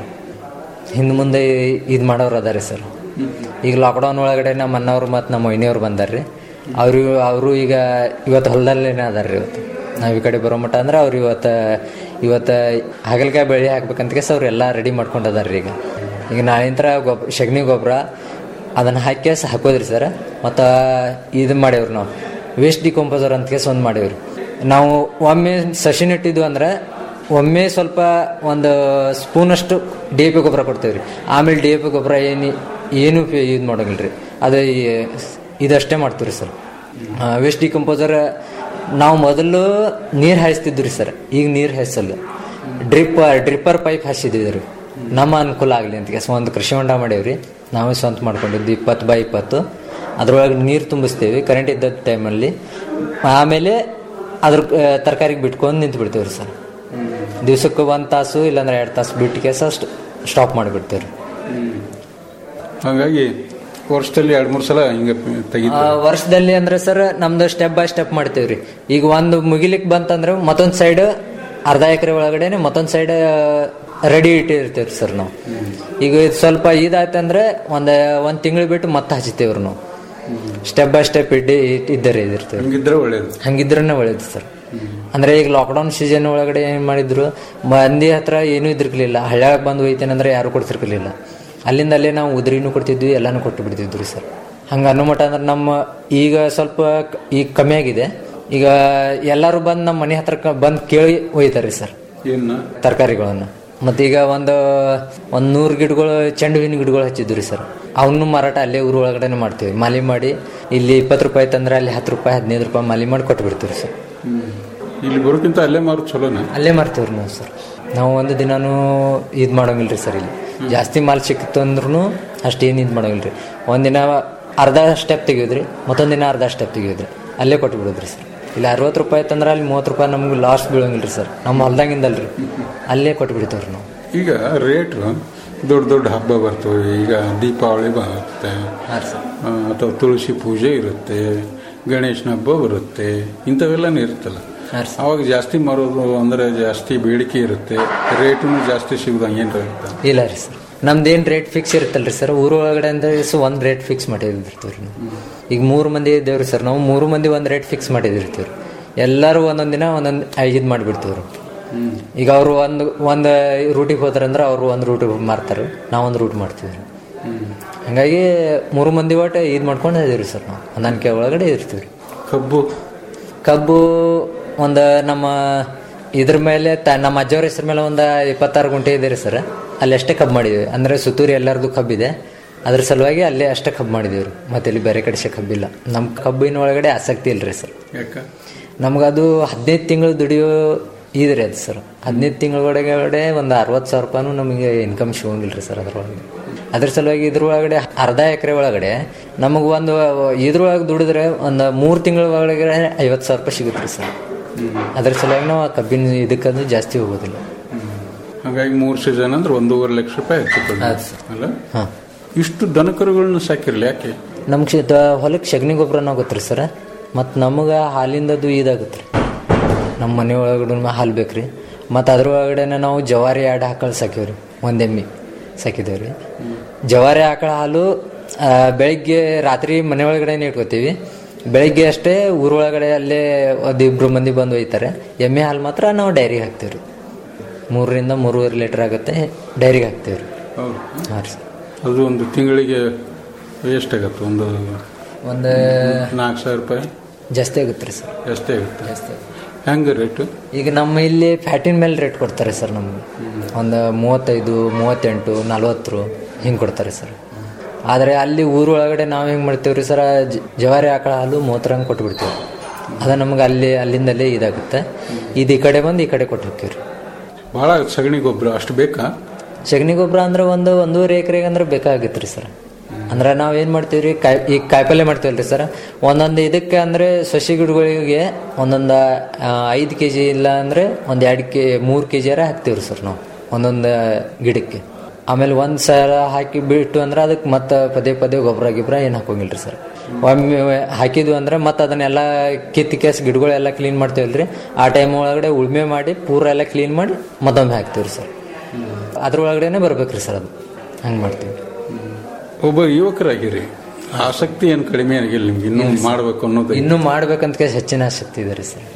ಹಿಂದೆ ಮುಂದೆ ಇದು ಮಾಡೋರು ಅದಾರೆ ಸರ್ ಈಗ ಲಾಕ್ಡೌನ್ ಒಳಗಡೆ ನಮ್ಮ ಅಣ್ಣವ್ರು ಮತ್ತು ನಮ್ಮ ಒಯ್ನಿಯವ್ರು ಬಂದಾರ್ರಿ ಅವರು ಅವರು ಈಗ ಇವತ್ತು ಹೊಲದಲ್ಲೇನೆ ಅದಾರ್ರಿ ಇವತ್ತು ನಾವು ಈ ಕಡೆ ಬರೋ ಮಟ್ಟ ಅಂದ್ರೆ ಅವ್ರು ಇವತ್ತು ಇವತ್ತು ಹಾಗಲಕಾಯಿ ಬೆಳೆ ಹಾಕ್ಬೇಕಂತ ಕೇಸ್ ಅವ್ರು ಎಲ್ಲ ರೆಡಿ ಮಾಡ್ಕೊಂಡು ಅದಾರ್ರಿ ಈಗ ಈಗ ನಾಳಿಂತ್ರ ಗೊಬ್ಬ ಸಗಣಿ ಗೊಬ್ಬರ ಅದನ್ನು ಹಾಕಿ ಹಾಕೋದ್ರಿ ಸರ್ ಮತ್ತು ಇದು ಮಾಡೇವ್ರಿ ನಾವು ವೇಸ್ಟ್ ಡಿಕಂಪೋಸರ್ ಅಂತ ಕೇಸ್ ಒಂದು ಮಾಡೇವ್ರಿ ನಾವು ಒಮ್ಮೆ ಸಸಿ ನೆಟ್ಟಿದ್ವು ಅಂದ್ರೆ ಒಮ್ಮೆ ಸ್ವಲ್ಪ ಒಂದು ಸ್ಪೂನಷ್ಟು ಡಿ ಎ ಪಿ ಗೊಬ್ಬರ ಕೊಡ್ತೇವೆ ರೀ ಆಮೇಲೆ ಡಿ ಎ ಪಿ ಗೊಬ್ಬರ ಏನು ಏನು ಯೂಸ್ ಮಾಡೋಂಗಿಲ್ಲ ರೀ ಅದು ಈ- ಇದಷ್ಟೇ ಮಾಡ್ತೀವಿ ರೀ ಸರ್ ವೇಸ್ಟ್ ಡಿಕಂಪೋಸರ್ ನಾವು ಮೊದಲು ನೀರು ಹಾಯಿಸ್ತಿದ್ವಿ ರೀ ಸರ್ ಈಗ ನೀರು ಹಾಯಿಸಲ್ಲ ಡ್ರಿಪ್ ಡ್ರಿಪ್ಪರ್ ಪೈಪ್ ಹಾಯಿಸಿದ್ವಿ ರೀ ನಮ್ಮ ಅನುಕೂಲ ಆಗಲಿ ಅಂತ ಕೇಸ್ ಒಂದು ಕೃಷಿ ಹೊಂಡ ಮಾಡೇವ್ರಿ ನಾವೇ ಸ್ವಂತ ಮಾಡ್ಕೊಂಡಿದ್ದು ಇಪ್ಪತ್ತು ಬೈ ಇಪ್ಪತ್ತು ಅದ್ರೊಳಗೆ ನೀರು ತುಂಬಿಸ್ತೇವೆ ಕರೆಂಟ್ ಇದ್ದ ಟೈಮಲ್ಲಿ ಆಮೇಲೆ ಅದ್ರ ತರಕಾರಿಗೆ ಬಿಟ್ಕೊಂಡು ನಿಂತು ಬಿಡ್ತೇವೆ ರೀ ಸರ್ ದಿವ್ಸಕ್ಕೆ ಒಂದು ತಾಸು ಇಲ್ಲಾಂದ್ರೆ ಎರಡು ತಾಸು ಬಿಟ್ಟು ಕೇಸ ಸ್ಟಾಪ್ ಮಾಡಿಬಿಡ್ತೇವೆ ಹಾಗಾಗಿ ವರ್ಷದಲ್ಲಿ ಎರಡು ಮೂರು ಸಲ ಹಿಂಗೆ ತೆಗಿತ ವರ್ಷದಲ್ಲಿ ಅಂದ್ರೆ ಸರ್ ನಮ್ದು ಸ್ಟೆಪ್ ಬೈ ಸ್ಟೆಪ್ ಮಾಡ್ತೇವ್ರಿ ಈಗ ಒಂದು ಮುಗಿಲಿಕ್ ಬಂತಂದ್ರೆ ಮತ್ತೊಂದ್ ಸೈಡ್ ಅರ್ಧ ಎಕರೆ ಒಳಗಡೆನೆ ಮತ್ತೊಂದ್ ಸೈಡ್ ರೆಡಿ ಇಟ್ಟಿರ್ತೀವ್ರಿ ಸರ್ ನಾವು ಈಗ ಇದ್ ಸ್ವಲ್ಪ ಇದಾಯ್ತಂದ್ರೆ ಒಂದ್ ಒಂದ್ ತಿಂಗಳು ಬಿಟ್ಟು ಮತ್ತೆ ಹಚ್ತೇವ್ರಿ ನಾವು ಸ್ಟೆಪ್ ಬೈ ಸ್ಟೆಪ್ ಇಡ್ಡಿ ಇದ್ದರೆ ಇದಿರ್ತೇವೆ ಹಂಗಿದ್ರೆ ಒಳ್ಳೇದು ಹಂಗಿದ್ರನೇ ಒಳ್ಳೇದು ಸರ್ ಅಂದ್ರೆ ಈಗ ಲಾಕ್ಡೌನ್ ಸೀಸನ್ ಒಳಗಡೆ ಏನ್ ಮಾಡಿದ್ರು ಮಂದಿ ಹತ್ರ ಏನೂ ಇದ್ರಿರ್ಲಿಲ್ಲ ಹಳ್ಳ್ಯಾಗ ಬಂದು ಒಯ್ತೇನೆ ಅಂದ್ರೆ ಯಾರು ಕೊಡ್ತಿರ್ಲಿಲ್ಲ ಅಲ್ಲಿಂದ ಅಲ್ಲೇ ನಾವು ಉದ್ರಿನೂ ಕೊಡ್ತಿದ್ವಿ ಎಲ್ಲಾನು ಕೊಟ್ಟು ಬಿಡ್ತಿದ್ವಿ ಸರ್ ಹಂಗೆ ಅನ್ನೋ ಮಟ್ಟ ಅಂದ್ರೆ ನಮ್ಮ ಈಗ ಸ್ವಲ್ಪ ಕ- ಈಗ ಕಮ್ಮಿ ಆಗಿದೆ ಈಗ ಎಲ್ಲರೂ ಬಂದು ನಮ್ಮ ಮನೆ ಹತ್ರ ಬಂದು ಕೇಳಿ ಒಯ್ತಾರೆ ಸರ್ ಏನ ತರಕಾರಿಗಳನ್ನು ಮತ್ತೀಗ ಒಂದು ಒಂದು ನೂರು ಗಿಡಗಳು ಚೆಂಡು ಹೂವಿನ ಗಿಡಗಳು ಹಚ್ಚಿದ್ವಿ ರೀ ಸರ್ ಅವನು ಮಾರಾಟ ಅಲ್ಲೇ ಊರ ಒಳಗಡೆನೆ ಮಾಡ್ತೀವಿ ಮಾಲಿ ಮಾಡಿ ಇಲ್ಲಿ ಇಪ್ಪತ್ತು ರೂಪಾಯಿ ತಂದ್ರೆ ಅಲ್ಲಿ ಹತ್ತು ರೂಪಾಯಿ ಹದಿನೈದು ರೂಪಾಯಿ ಮಾಲಿ ಮಾಡಿ ಕೊಟ್ಟು ಬಿಡ್ತೀವಿ ಸರ್ ಇಲ್ಲಿ ಬರೋಕ್ಕಿಂತ ಅಲ್ಲೇ ಮಾರು ಚಲೋನ ಅಲ್ಲೇ ಮಾರ್ತೀವಿ ರೀ ನಾವು ಸರ್ ನಾವು ಒಂದು ದಿನಾನು ಇದು ಮಾಡೋಂಗಿಲ್ಲ ರೀ ಸರ್ ಇಲ್ಲಿ ಜಾಸ್ತಿ ಮಾಲ್ ಸಿಕ್ತು ಅಂದ್ರೂ ಅಷ್ಟೇನು ಇದು ಮಾಡೋಂಗಿಲ್ಲ ರೀ ಒಂದಿನ ಅರ್ಧ ಸ್ಟೆಪ್ ತೆಗಿಯೋದ್ರಿ ಮತ್ತೊಂದು ದಿನ ಅರ್ಧ ಸ್ಟೆಪ್ ತೆಗಿಯೋದ್ರಿ ಅಲ್ಲೇ ಕೊಟ್ಟು ಬಿಡೋದ್ರಿ ಸರ್ ಇಲ್ಲಿ ಅರವತ್ತು ರೂಪಾಯಿ ತಂದ್ರೆ ಅಲ್ಲಿ ಮೂವತ್ತು ರೂಪಾಯಿ ನಮ್ಗೆ ಲಾಸ್ ಬೀಳಂಗಿಲ್ಲ ರೀ ಸರ್ ನಮ್ಮ ಹೊಲ್ದಾಗಿಂದಲ್ರಿ ಅಲ್ಲೇ ಕೊಟ್ಟು ಬಿಡ್ತೇವ್ರಿ ನಾವು ಈಗ ರೇಟ್ ದೊಡ್ಡ ದೊಡ್ಡ ಹಬ್ಬ ಬರ್ತವೆ ಈಗ ದೀಪಾವಳಿ ಬರುತ್ತೆ ಹಾಂ ಸರ್ ಆ, ಅಥವಾ ತುಳಸಿ ಪೂಜೆ ಇರುತ್ತೆ ಗಣೇಶನ ಹಬ್ಬ ಬರುತ್ತೆ ಇಂಥವೆಲ್ಲನೂ ಇರುತ್ತಲ್ಲ ಅವಾಗ ಜಾಸ್ತಿ ಮಾರೋದು ಅಂದ್ರೆ ಜಾಸ್ತಿ ಬೇಡಿಕೆ ಇರುತ್ತೆ ರೇಟು ಜಾಸ್ತಿ ಸಿಗೋದಂಗೆ ಏನು ಇರುತ್ತೆ ಇಲ್ಲ ರೀ ಸರ್ ನಮ್ದೇನು ರೇಟ್ ಫಿಕ್ಸ್ ಇರುತ್ತಲ್ರಿ ಸರ್ ಊರ ಒಳಗಡೆ ಅಂದ್ರೆ ಸೊ ಒಂದು ರೇಟ್ ಫಿಕ್ಸ್ ಮಾಡಿದಿರ್ತೀವಿ ರೀ ನಾವು ಈಗ ಮೂರು ಮಂದಿ ಇದ್ದೇವ್ರಿ ಸರ್ ನಾವು ಮೂರು ಮಂದಿ ಒಂದು ರೇಟ್ ಫಿಕ್ಸ್ ಮಾಡಿದಿರ್ತೀವಿ ರೀ ಎಲ್ಲರೂ ಒಂದೊಂದು ದಿನ ಒಂದೊಂದು ಇದು ಮಾಡಿಬಿಡ್ತೀವಿ ರೀ ಈಗ ಅವರು ಒಂದು ಒಂದು ರೂಟಿಗೆ ಹೋದ್ರಂದ್ರೆ ಅವರು ಒಂದು ರೂಟಿಗೆ ಮಾರ್ತಾರೆ ನಾವು ಒಂದು ರೂಟ್ ಮಾಡ್ತೀವಿ ರೀ ಹಂಗಾಗಿ ಮೂರು ಮಂದಿ ಒಟ್ಟು ಇದು ಮಾಡ್ಕೊಂಡು ಇದೀವಿ ಸರ್ ನಾವು ಹೊಂದಾಣಿಕೆ ಒಳಗಡೆ ಇರ್ತೀವಿ ರೀ ಕಬ್ಬು ಕಬ್ಬು ಒಂದು ನಮ್ಮ ಇದ್ರ ಮೇಲೆ ತ ನಮ್ಮ ಅಜ್ಜವ್ರ ಹೆಸರು ಮೇಲೆ ಒಂದು ಇಪ್ಪತ್ತಾರು ಗುಂಟೆ ಇದೆ ರೀ ಸರ್ ಅಲ್ಲಿ ಅಷ್ಟೇ ಕಬ್ಬು ಮಾಡಿದ್ವಿ ಅಂದರೆ ಸುತ್ತೂರಿ ಎಲ್ಲರದು ಕಬ್ಬಿದೆ ಅದ್ರ ಸಲುವಾಗಿ ಅಲ್ಲೇ ಅಷ್ಟೇ ಕಬ್ಬು ಮಾಡಿದೀವಿ ರೀ ಮತ್ತೆ ಇಲ್ಲಿ ಬೇರೆ ಕಡೆ ಕಬ್ಬಿಲ್ಲ ನಮ್ಮ ಕಬ್ಬಿನ ಒಳಗಡೆ ಆಸಕ್ತಿ ಇಲ್ಲ ರೀ ಸರ್ ಯಾಕ ನಮ್ಗದು ಹದಿನೈದು ತಿಂಗಳು ದುಡಿಯೋ ಇದ್ರಿ ಅದು ಸರ್ ಹದಿನೈದು ತಿಂಗಳ ಒಳಗಡೆ ಒಂದು ಅರವತ್ತು ಸಾವಿರ ರೂಪಾಯಿನೂ ನಮಗೆ ಇನ್ಕಮ್ ಸಿಗೋಂಗಿಲ್ಲ ರೀ ಸರ್ ಅದ್ರೊಳಗೆ ಅದ್ರ ಸಲುವಾಗಿ ಇದ್ರೊಳಗಡೆ ಅರ್ಧ ಎಕರೆ ಒಳಗಡೆ ನಮಗೆ ಒಂದು ಇದ್ರೊಳಗೆ ದುಡಿದ್ರೆ ಒಂದು ಮೂರು ತಿಂಗಳ ಒಳಗಡೆ ಐವತ್ತು ಸಾವಿರ ರೂಪಾಯಿ ಸಿಗುತ್ತೆ ರೀ ಸರ್ ಅದ್ರ ಸಲುವಾಗಿ ನಾವು ಆ ಕಬ್ಬಿನ ಇದಕ್ಕಂದು ಜಾಸ್ತಿ ಹೋಗೋದಿಲ್ಲ ಹಾಗಾಗಿ ಮೂರು ಸೀಸನ್ ಅಂದ್ರೆ ಒಂದೂವರೆ ಲಕ್ಷ ರೂಪಾಯಿ ಹೆಚ್ಚು ಹೌದು ಸರ್. ಅಲ್ಲ ಹಾಂ ಇಷ್ಟು ದನಕರುಗಳನ್ನ ಸಾಕಿರ್ಲಿ ಯಾಕೆ ನಮ್ಗೆ ಹೊಲಕ್ಕೆ ಸಗಣಿ ಗೊಬ್ಬರನ ಆಗುತ್ತೆ ರೀ ಸರ್ ಮತ್ತು ನಮಗೆ ಹಾಲಿಂದದು ಇದಾಗುತ್ತೆ ರೀ ನಮ್ಮ ಮನೆ ಒಳಗಡೆ ಹಾಲು ಬೇಕು ರೀ ಮತ್ತು ಅದ್ರೊಳಗಡೆ ನಾವು ಜವಾರಿ ಆಡು ಆಕಳು ಸಾಕೀವಿ ರೀ ಒಂದು ಎಮ್ಮೆ ಸಾಕಿದ್ದೇವೆ ರೀ ಜವಾರಿ ಆಕಳ ಹಾಲು ಆ, ಬೆಳಿಗ್ಗೆ ರಾತ್ರಿ ಮನೆ ಒಳಗಡೆ ಇಟ್ಕೋತೀವಿ ಬೆಳಿಗ್ಗೆ ಅಷ್ಟೇ ಊರೊಳಗಡೆ ಅಲ್ಲೇ ಒಂದು ಇಬ್ರು ಮಂದಿ ಬಂದು ಒಯ್ತಾರೆ ಎಮ್ಮೆ ಹಾಲು ಮಾತ್ರ ನಾವು ಡೈರಿಗೆ ಹಾಕ್ತೀವಿ ರೀ ಮೂರರಿಂದ ಮೂರುವರೆ ಲೀಟ್ರ್ ಆಗುತ್ತೆ ಡೈರಿಗೆ ಹಾಕ್ತೀವಿ ರೀ ಹೌದು ಹಾಂ ರೀ ಅದು ಒಂದು ತಿಂಗಳಿಗೆ ಎಷ್ಟಾಗತ್ತೆ ಒಂದು ಒಂದು ನಾಲ್ಕು ಸಾವಿರ ರೂಪಾಯಿ ಜಾಸ್ತಿ ಆಗುತ್ತೆ ರೀ ಸರ್ ಜಾಸ್ತಿ ಆಗುತ್ತೆ ಜಾಸ್ತಿ ಹೆಂಗೆ ರೇಟು ಈಗ ನಮ್ಮ ಇಲ್ಲಿ ಫ್ಯಾಟಿನ ಮೇಲೆ ರೇಟ್ ಕೊಡ್ತಾರೆ ಸರ್ ನಮಗೆ ಒಂದು ಮೂವತ್ತೈದು ಮೂವತ್ತೆಂಟು ನಲ್ವತ್ತು ಹಿಂಗೆ ಕೊಡ್ತಾರೆ ಸರ್ ಆದರೆ ಅಲ್ಲಿ ಊರೊಳಗಡೆ ನಾವು ಹೆಂಗೆ ಮಾಡ್ತೀವಿ ರೀ ಸರ್ ಜ- ಜವಾರಿ ಆಕಳ ಹಾಲು ಮೂವತ್ತರಂಗೆ ಕೊಟ್ಬಿಡ್ತೀವಿ ಅದ ನಮ್ಗೆ ಅಲ್ಲಿ ಅಲ್ಲಿಂದಲೇ ಇದಾಗುತ್ತೆ ಇದು ಈ ಕಡೆ ಬಂದು ಈ ಕಡೆ ಕೊಟ್ಟು ಹೋಗ್ತೀವಿ ರೀ ಭಾಳ ಸಗಣಿ ಗೊಬ್ಬರ ಅಷ್ಟು ಬೇಕಾ ಸಗಣಿ ಗೊಬ್ಬರ ಅಂದ್ರೆ ಒಂದು ಒಂದೂವರೆ ಎಕರೆಗೆ ಅಂದ್ರೆ ಬೇಕಾಗುತ್ತೆ ರೀ ಸರ್ ಅಂದ್ರೆ ನಾವು ಏನು ಮಾಡ್ತೀವಿ ರೀ ಕಾಯಿ ಈಗ ಕಾಯಿಪಲ್ಯ ಮಾಡ್ತೀವಲ್ಲ ರೀ ಸರ್ ಒಂದೊಂದು ಇದಕ್ಕೆ ಅಂದರೆ ಸಸಿ ಗಿಡಗಳಿಗೆ ಒಂದೊಂದು ಐದು ಕೆ ಜಿ ಇಲ್ಲ ಅಂದರೆ ಒಂದು ಎರಡು ಕೆ ಮೂರು ಕೆ ಜಿಯಾರ ಹಾಕ್ತೀವಿ ರೀ ಸರ್ ನಾವು ಒಂದೊಂದು ಗಿಡಕ್ಕೆ ಆಮೇಲೆ ಒಂದು ಸಲ ಹಾಕಿ ಬಿಟ್ಟು ಅಂದ್ರೆ ಅದಕ್ಕೆ ಮತ್ತೆ ಪದೇ ಪದೇ ಗೊಬ್ಬರ ಗಿಬ್ಬರ ಏನು ಹಾಕೋಂಗಿಲ್ಲ ರೀ ಸರ್ ಒಮ್ಮೆ ಹಾಕಿದ್ವಿ ಅಂದ್ರೆ ಮತ್ತೆ ಅದನ್ನೆಲ್ಲ ಕಿತ್ತು ಕೇಸ್ ಗಿಡಗಳೆಲ್ಲ ಕ್ಲೀನ್ ಮಾಡ್ತೀವಲ್ಲ ರೀ ಆ ಟೈಮ್ ಒಳಗಡೆ ಉಳ್ಮೆ ಮಾಡಿ ಪೂರ ಎಲ್ಲ ಕ್ಲೀನ್ ಮಾಡಿ ಮತ್ತೊಮ್ಮೆ ಹಾಕ್ತೀವಿ ರೀ ಸರ್ ಅದ್ರೊಳಗಡೆನೆ ಬರ್ಬೇಕ್ರಿ ಸರ್ ಅದು ಹಂಗೆ ಮಾಡ್ತೀವಿ ಒಬ್ಬ ಯುವಕರಾಗಿರಿ ಆಸಕ್ತಿ ಏನು ಕಡಿಮೆ ಆಗಿಲ್ಲ ನಿಮ್ಗೆ ಇನ್ನೂ ಮಾಡಬೇಕು ಅನ್ನೋದು ಇನ್ನೂ ಮಾಡ್ಬೇಕಂತ ಕೇಸ್ ಹೆಚ್ಚಿನ ಆಸಕ್ತಿ ಇದೆ ರೀ ಸರ್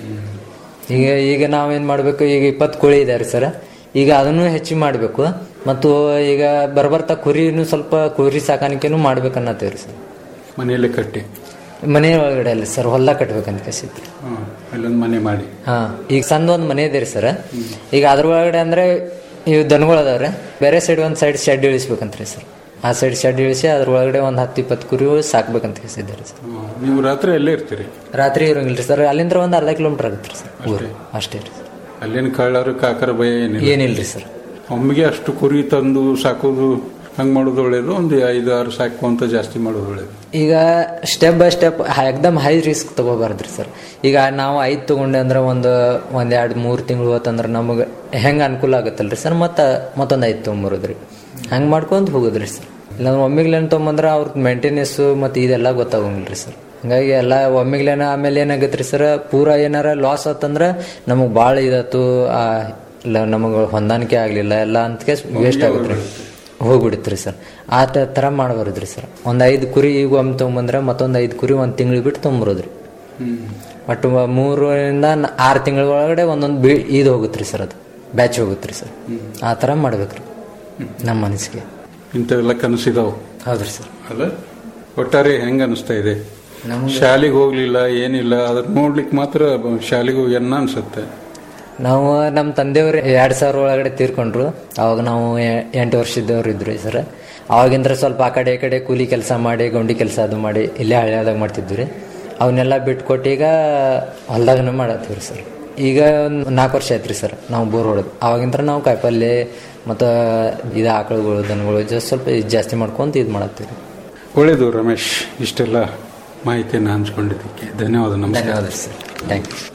ಈಗ ಈಗ ನಾವೇನು ಮಾಡಬೇಕು ಈಗ ಇಪ್ಪತ್ತು ಕೋಳಿ ಇದೆ ರೀ ಸರ್ ಈಗ ಅದನ್ನು ಹೆಚ್ಚಿಗೆ ಮಾಡಬೇಕು ಮತ್ತು ಈಗ ಬರ್ಬರ್ತಾ ಕುರಿನೂ ಸ್ವಲ್ಪ ಕುರಿ ಸಾಕಾಣಿಕೆನೂ ಮಾಡ್ಬೇಕನ್ನತ್ತೀವಿ ರೀ ಸರ್ ಮನೆಯಲ್ಲೇ ಕಟ್ಟಿ ಮನೆ ಒಳಗಡೆ ಅಲ್ಲ ಸರ್ ಹೊಲ ಕಟ್ಬೇಕಂತ ಕೇಸಿತ್ತು ಹಾಂ ಅಲ್ಲೊಂದು ಮನೆ ಮಾಡಿ ಹಾ ಈಗ ಸಣ್ಣ ಒಂದು ಮನೆ ಇದೆ ರೀ ಸರ್ ಈಗ ಅದ್ರೊಳಗಡೆ ಅಂದ್ರೆ ಇವು ದನಗಳು ಅದಾವ್ರೆ ಬೇರೆ ಸೈಡ್ ಒಂದು ಸೈಡ್ ಶೆಡ್ ಇಳಿಸ್ಬೇಕಂತ ರೀ ಸರ್ ಆ ಸೈಡ್ ಶೆಡ್ ಇಳಿಸಿ ಅದ್ರೊಳಗಡೆ ಒಂದು ಹತ್ತು ಇಪ್ಪತ್ತು ಕುರಿಗಳು ಸಾಕ್ಬೇಕಂತ ಕೇಸಿದ್ದಾರೆ ಸರ್ ಹ್ಮ್. ನೀವು ರಾತ್ರಿ ಅಲ್ಲೇ ಇರ್ತೀರಿ ರಾತ್ರಿ ಇರಂಗಿಲ್ಲ ರೀ ಸರ್ ಅಲ್ಲಿಂದ ಒಂದು ಅರ್ಧ ಕಿಲೋಮೀಟರ್ ಆಗುತ್ತೆ ರೀ ಸರ್ ಊರು ಅಷ್ಟೇ ರೀ ಅಲ್ಲೇನು ಕಳ್ಳರು ಕಾಕರ ಭಯ ಏನಿಲ್ಲ ಏನಿಲ್ಲ ರೀ ಸರ್ ಒಮ್ಮೆಗೆ ಅಷ್ಟು ಕುರಿ ತಂದು ಸಾಕೋದು ಹಂಗೆ ಮಾಡೋದು ಒಳ್ಳೇದು ಒಂದು ಐದು ಆರು ಸಾಕುವಂತ ಜಾಸ್ತಿ ಮಾಡೋದು ಒಳ್ಳೇದು ಈಗ ಸ್ಟೆಪ್ ಬೈ ಸ್ಟೆಪ್ ಎಕ್ದಮ್ ಹೈ ರಿಸ್ಕ್ ತಗೋಬಾರ್ದ್ರಿ ಸರ್ ಈಗ ನಾವು ಐದು ತೊಗೊಂಡೆ ಅಂದ್ರೆ ಒಂದು ಒಂದು ಎರಡು ಮೂರು ತಿಂಗಳು ಹೋತಂದ್ರೆ ನಮಗೆ ಹೆಂಗೆ ಅನುಕೂಲ ಆಗುತ್ತಲ್ರಿ ಸರ್ ಮತ್ತು ಮತ್ತೊಂದು ಐದು ತೊಗೊಂಬರೋದ್ರಿ ಹಂಗೆ ಮಾಡ್ಕೊಂಡು ಹೋಗೋದ್ರಿ ಸರ್ ಇಲ್ಲಾಂದ್ರೆ ಒಮ್ಮಿಗ್ಲೇನು ತೊಗೊಂಬಂದ್ರೆ ಅವ್ರದ್ದು ಮೇಂಟೆನೆನ್ಸು ಮತ್ತು ಇದೆಲ್ಲ ಗೊತ್ತಾಗಂಗಿಲ್ಲ ರೀ ಸರ್ ಹಂಗಾಗಿ ಎಲ್ಲ ಒಮ್ಮಿಗ್ಲೇನ ಆಮೇಲೆ ಏನಾಗತ್ತೆ ರೀ ಸರ್ ಪೂರ ಏನಾರ ಲಾಸ್ ಆತಂದ್ರೆ ನಮಗೆ ಭಾಳ ಇದಾತು ಆ, ಇಲ್ಲ ನಮಗೆ ಹೊಂದಾಣಿಕೆ ಆಗಲಿಲ್ಲ ಎಲ್ಲ ಅಂತ ವೇಸ್ಟ್ ಆಗುತ್ತೆ ರೀ ಹೋಗ್ಬಿಡುತ್ತೆ ರೀ ಸರ್ ಆ ತ- ಥರ ಮಾಡಬಾರ್ದು ರೀ ಸರ್ ಒಂದು ಐದು ಕುರಿ ಈಗ ಒಮ್ಮೆ ತೊಗೊಂಬಂದ್ರೆ ಮತ್ತೊಂದು ಐದು ಕುರಿ ಒಂದು ತಿಂಗಳು ಬಿಟ್ಟು ತೊಗೊಂಬರೋದ್ರಿ ಒಟ್ಟು ಮ- ಮೂರರಿಂದ ನ- ಆರು ತಿಂಗಳ ಒಳಗಡೆ ಒಂದೊಂದು ಬಿ ಇದು ಹೋಗುತ್ತೆ ರೀ ಸರ್ ಅದು ಬ್ಯಾಚ್ ಹೋಗುತ್ತೆ ರೀ ಸರ್ ಆ ಥರ ಮಾಡ್ಬೇಕು ರೀ ನಮ್ಮ ಮನಸ್ಸಿಗೆ ಇಂಥವೆಲ್ಲ ಕನಸಿದಾವು ಹೌದ್ರಿ ಸರ್ ಅಲ್ಲ ಒಟ್ಟಾರೆ ಹೆಂಗ ಅನಿಸ್ತಾ ಇದೆ ನಮ್ಗೆ- ಶಾಲೆಗೆ ಹೋಗ್ಲಿಲ್ಲ ಏನಿಲ್ಲ ಅದ್ರ ನೋಡ್ಲಿಕ್ಕೆ ಮಾತ್ರ ಶಾಲೆಗೆ ಹೋಗಿ ಅನ್ನ ಅನ್ಸುತ್ತೆ ನಾವು ನಮ್ಮ ತಂದೆಯವರು ಎರಡ್ ಸಾವಿರ ಒಳಗಡೆ ತೀರ್ಕೊಂಡ್ರು ಅವಾಗ ನಾವು ಎ- ಎಂಟು ವರ್ಷದವ್ರು ಇದ್ರು ಸರ್ ಅವಾಗಿಂದ್ರ ಸ್ವಲ್ಪ ಆ ಕಡೆ ಈ ಕಡೆ ಕೂಲಿ ಕೆಲಸ ಮಾಡಿ ಗೌಂಡಿ ಕೆಲಸ ಅದು ಮಾಡಿ ಇಲ್ಲೇ ಹಳ್ಳಿಯಾದಾಗ ಮಾಡ್ತಿದ್ವಿ ರೀ ಅವನ್ನೆಲ್ಲ ಬಿಟ್ಕೊಟ್ಟು ಈಗ ಹೊಲ್ದಾಗನ ಮಾಡತ್ತೀವಿ ಸರ್ ಈಗ ಒಂದ್ ನಾಲ್ಕು ವರ್ಷ ಆಯ್ತು ರೀ ಸರ್ ನಾವು ಬೋರ್ ಹೊಡೆದು ಅವಾಗಿಂದ್ರ ನಾವು ಕಾಯಿಪಲ್ಲೆ ಮತ್ತು ಇದು ಆಕಳುಗಳು ದನಗಳು ಜಸ್ಟ್ ಸ್ವಲ್ಪ ಇದ್ ಜಾಸ್ತಿ ಮಾಡ್ಕೊಂತ ಇದು ಮಾಡತ್ತೀವಿ ರೀ ಒಳ್ಳೇದು ರಮೇಶ್ ಇಷ್ಟೆಲ್ಲ ಮಾಹಿತಿಯನ್ನು ಹಂಚ್ಕೊಂಡಿದ್ದಕ್ಕೆ ಧನ್ಯವಾದ ನಮಸ್ಕಾರ ಧನ್ಯವಾದ ಸರ್ ಥ್ಯಾಂಕ್ ಯು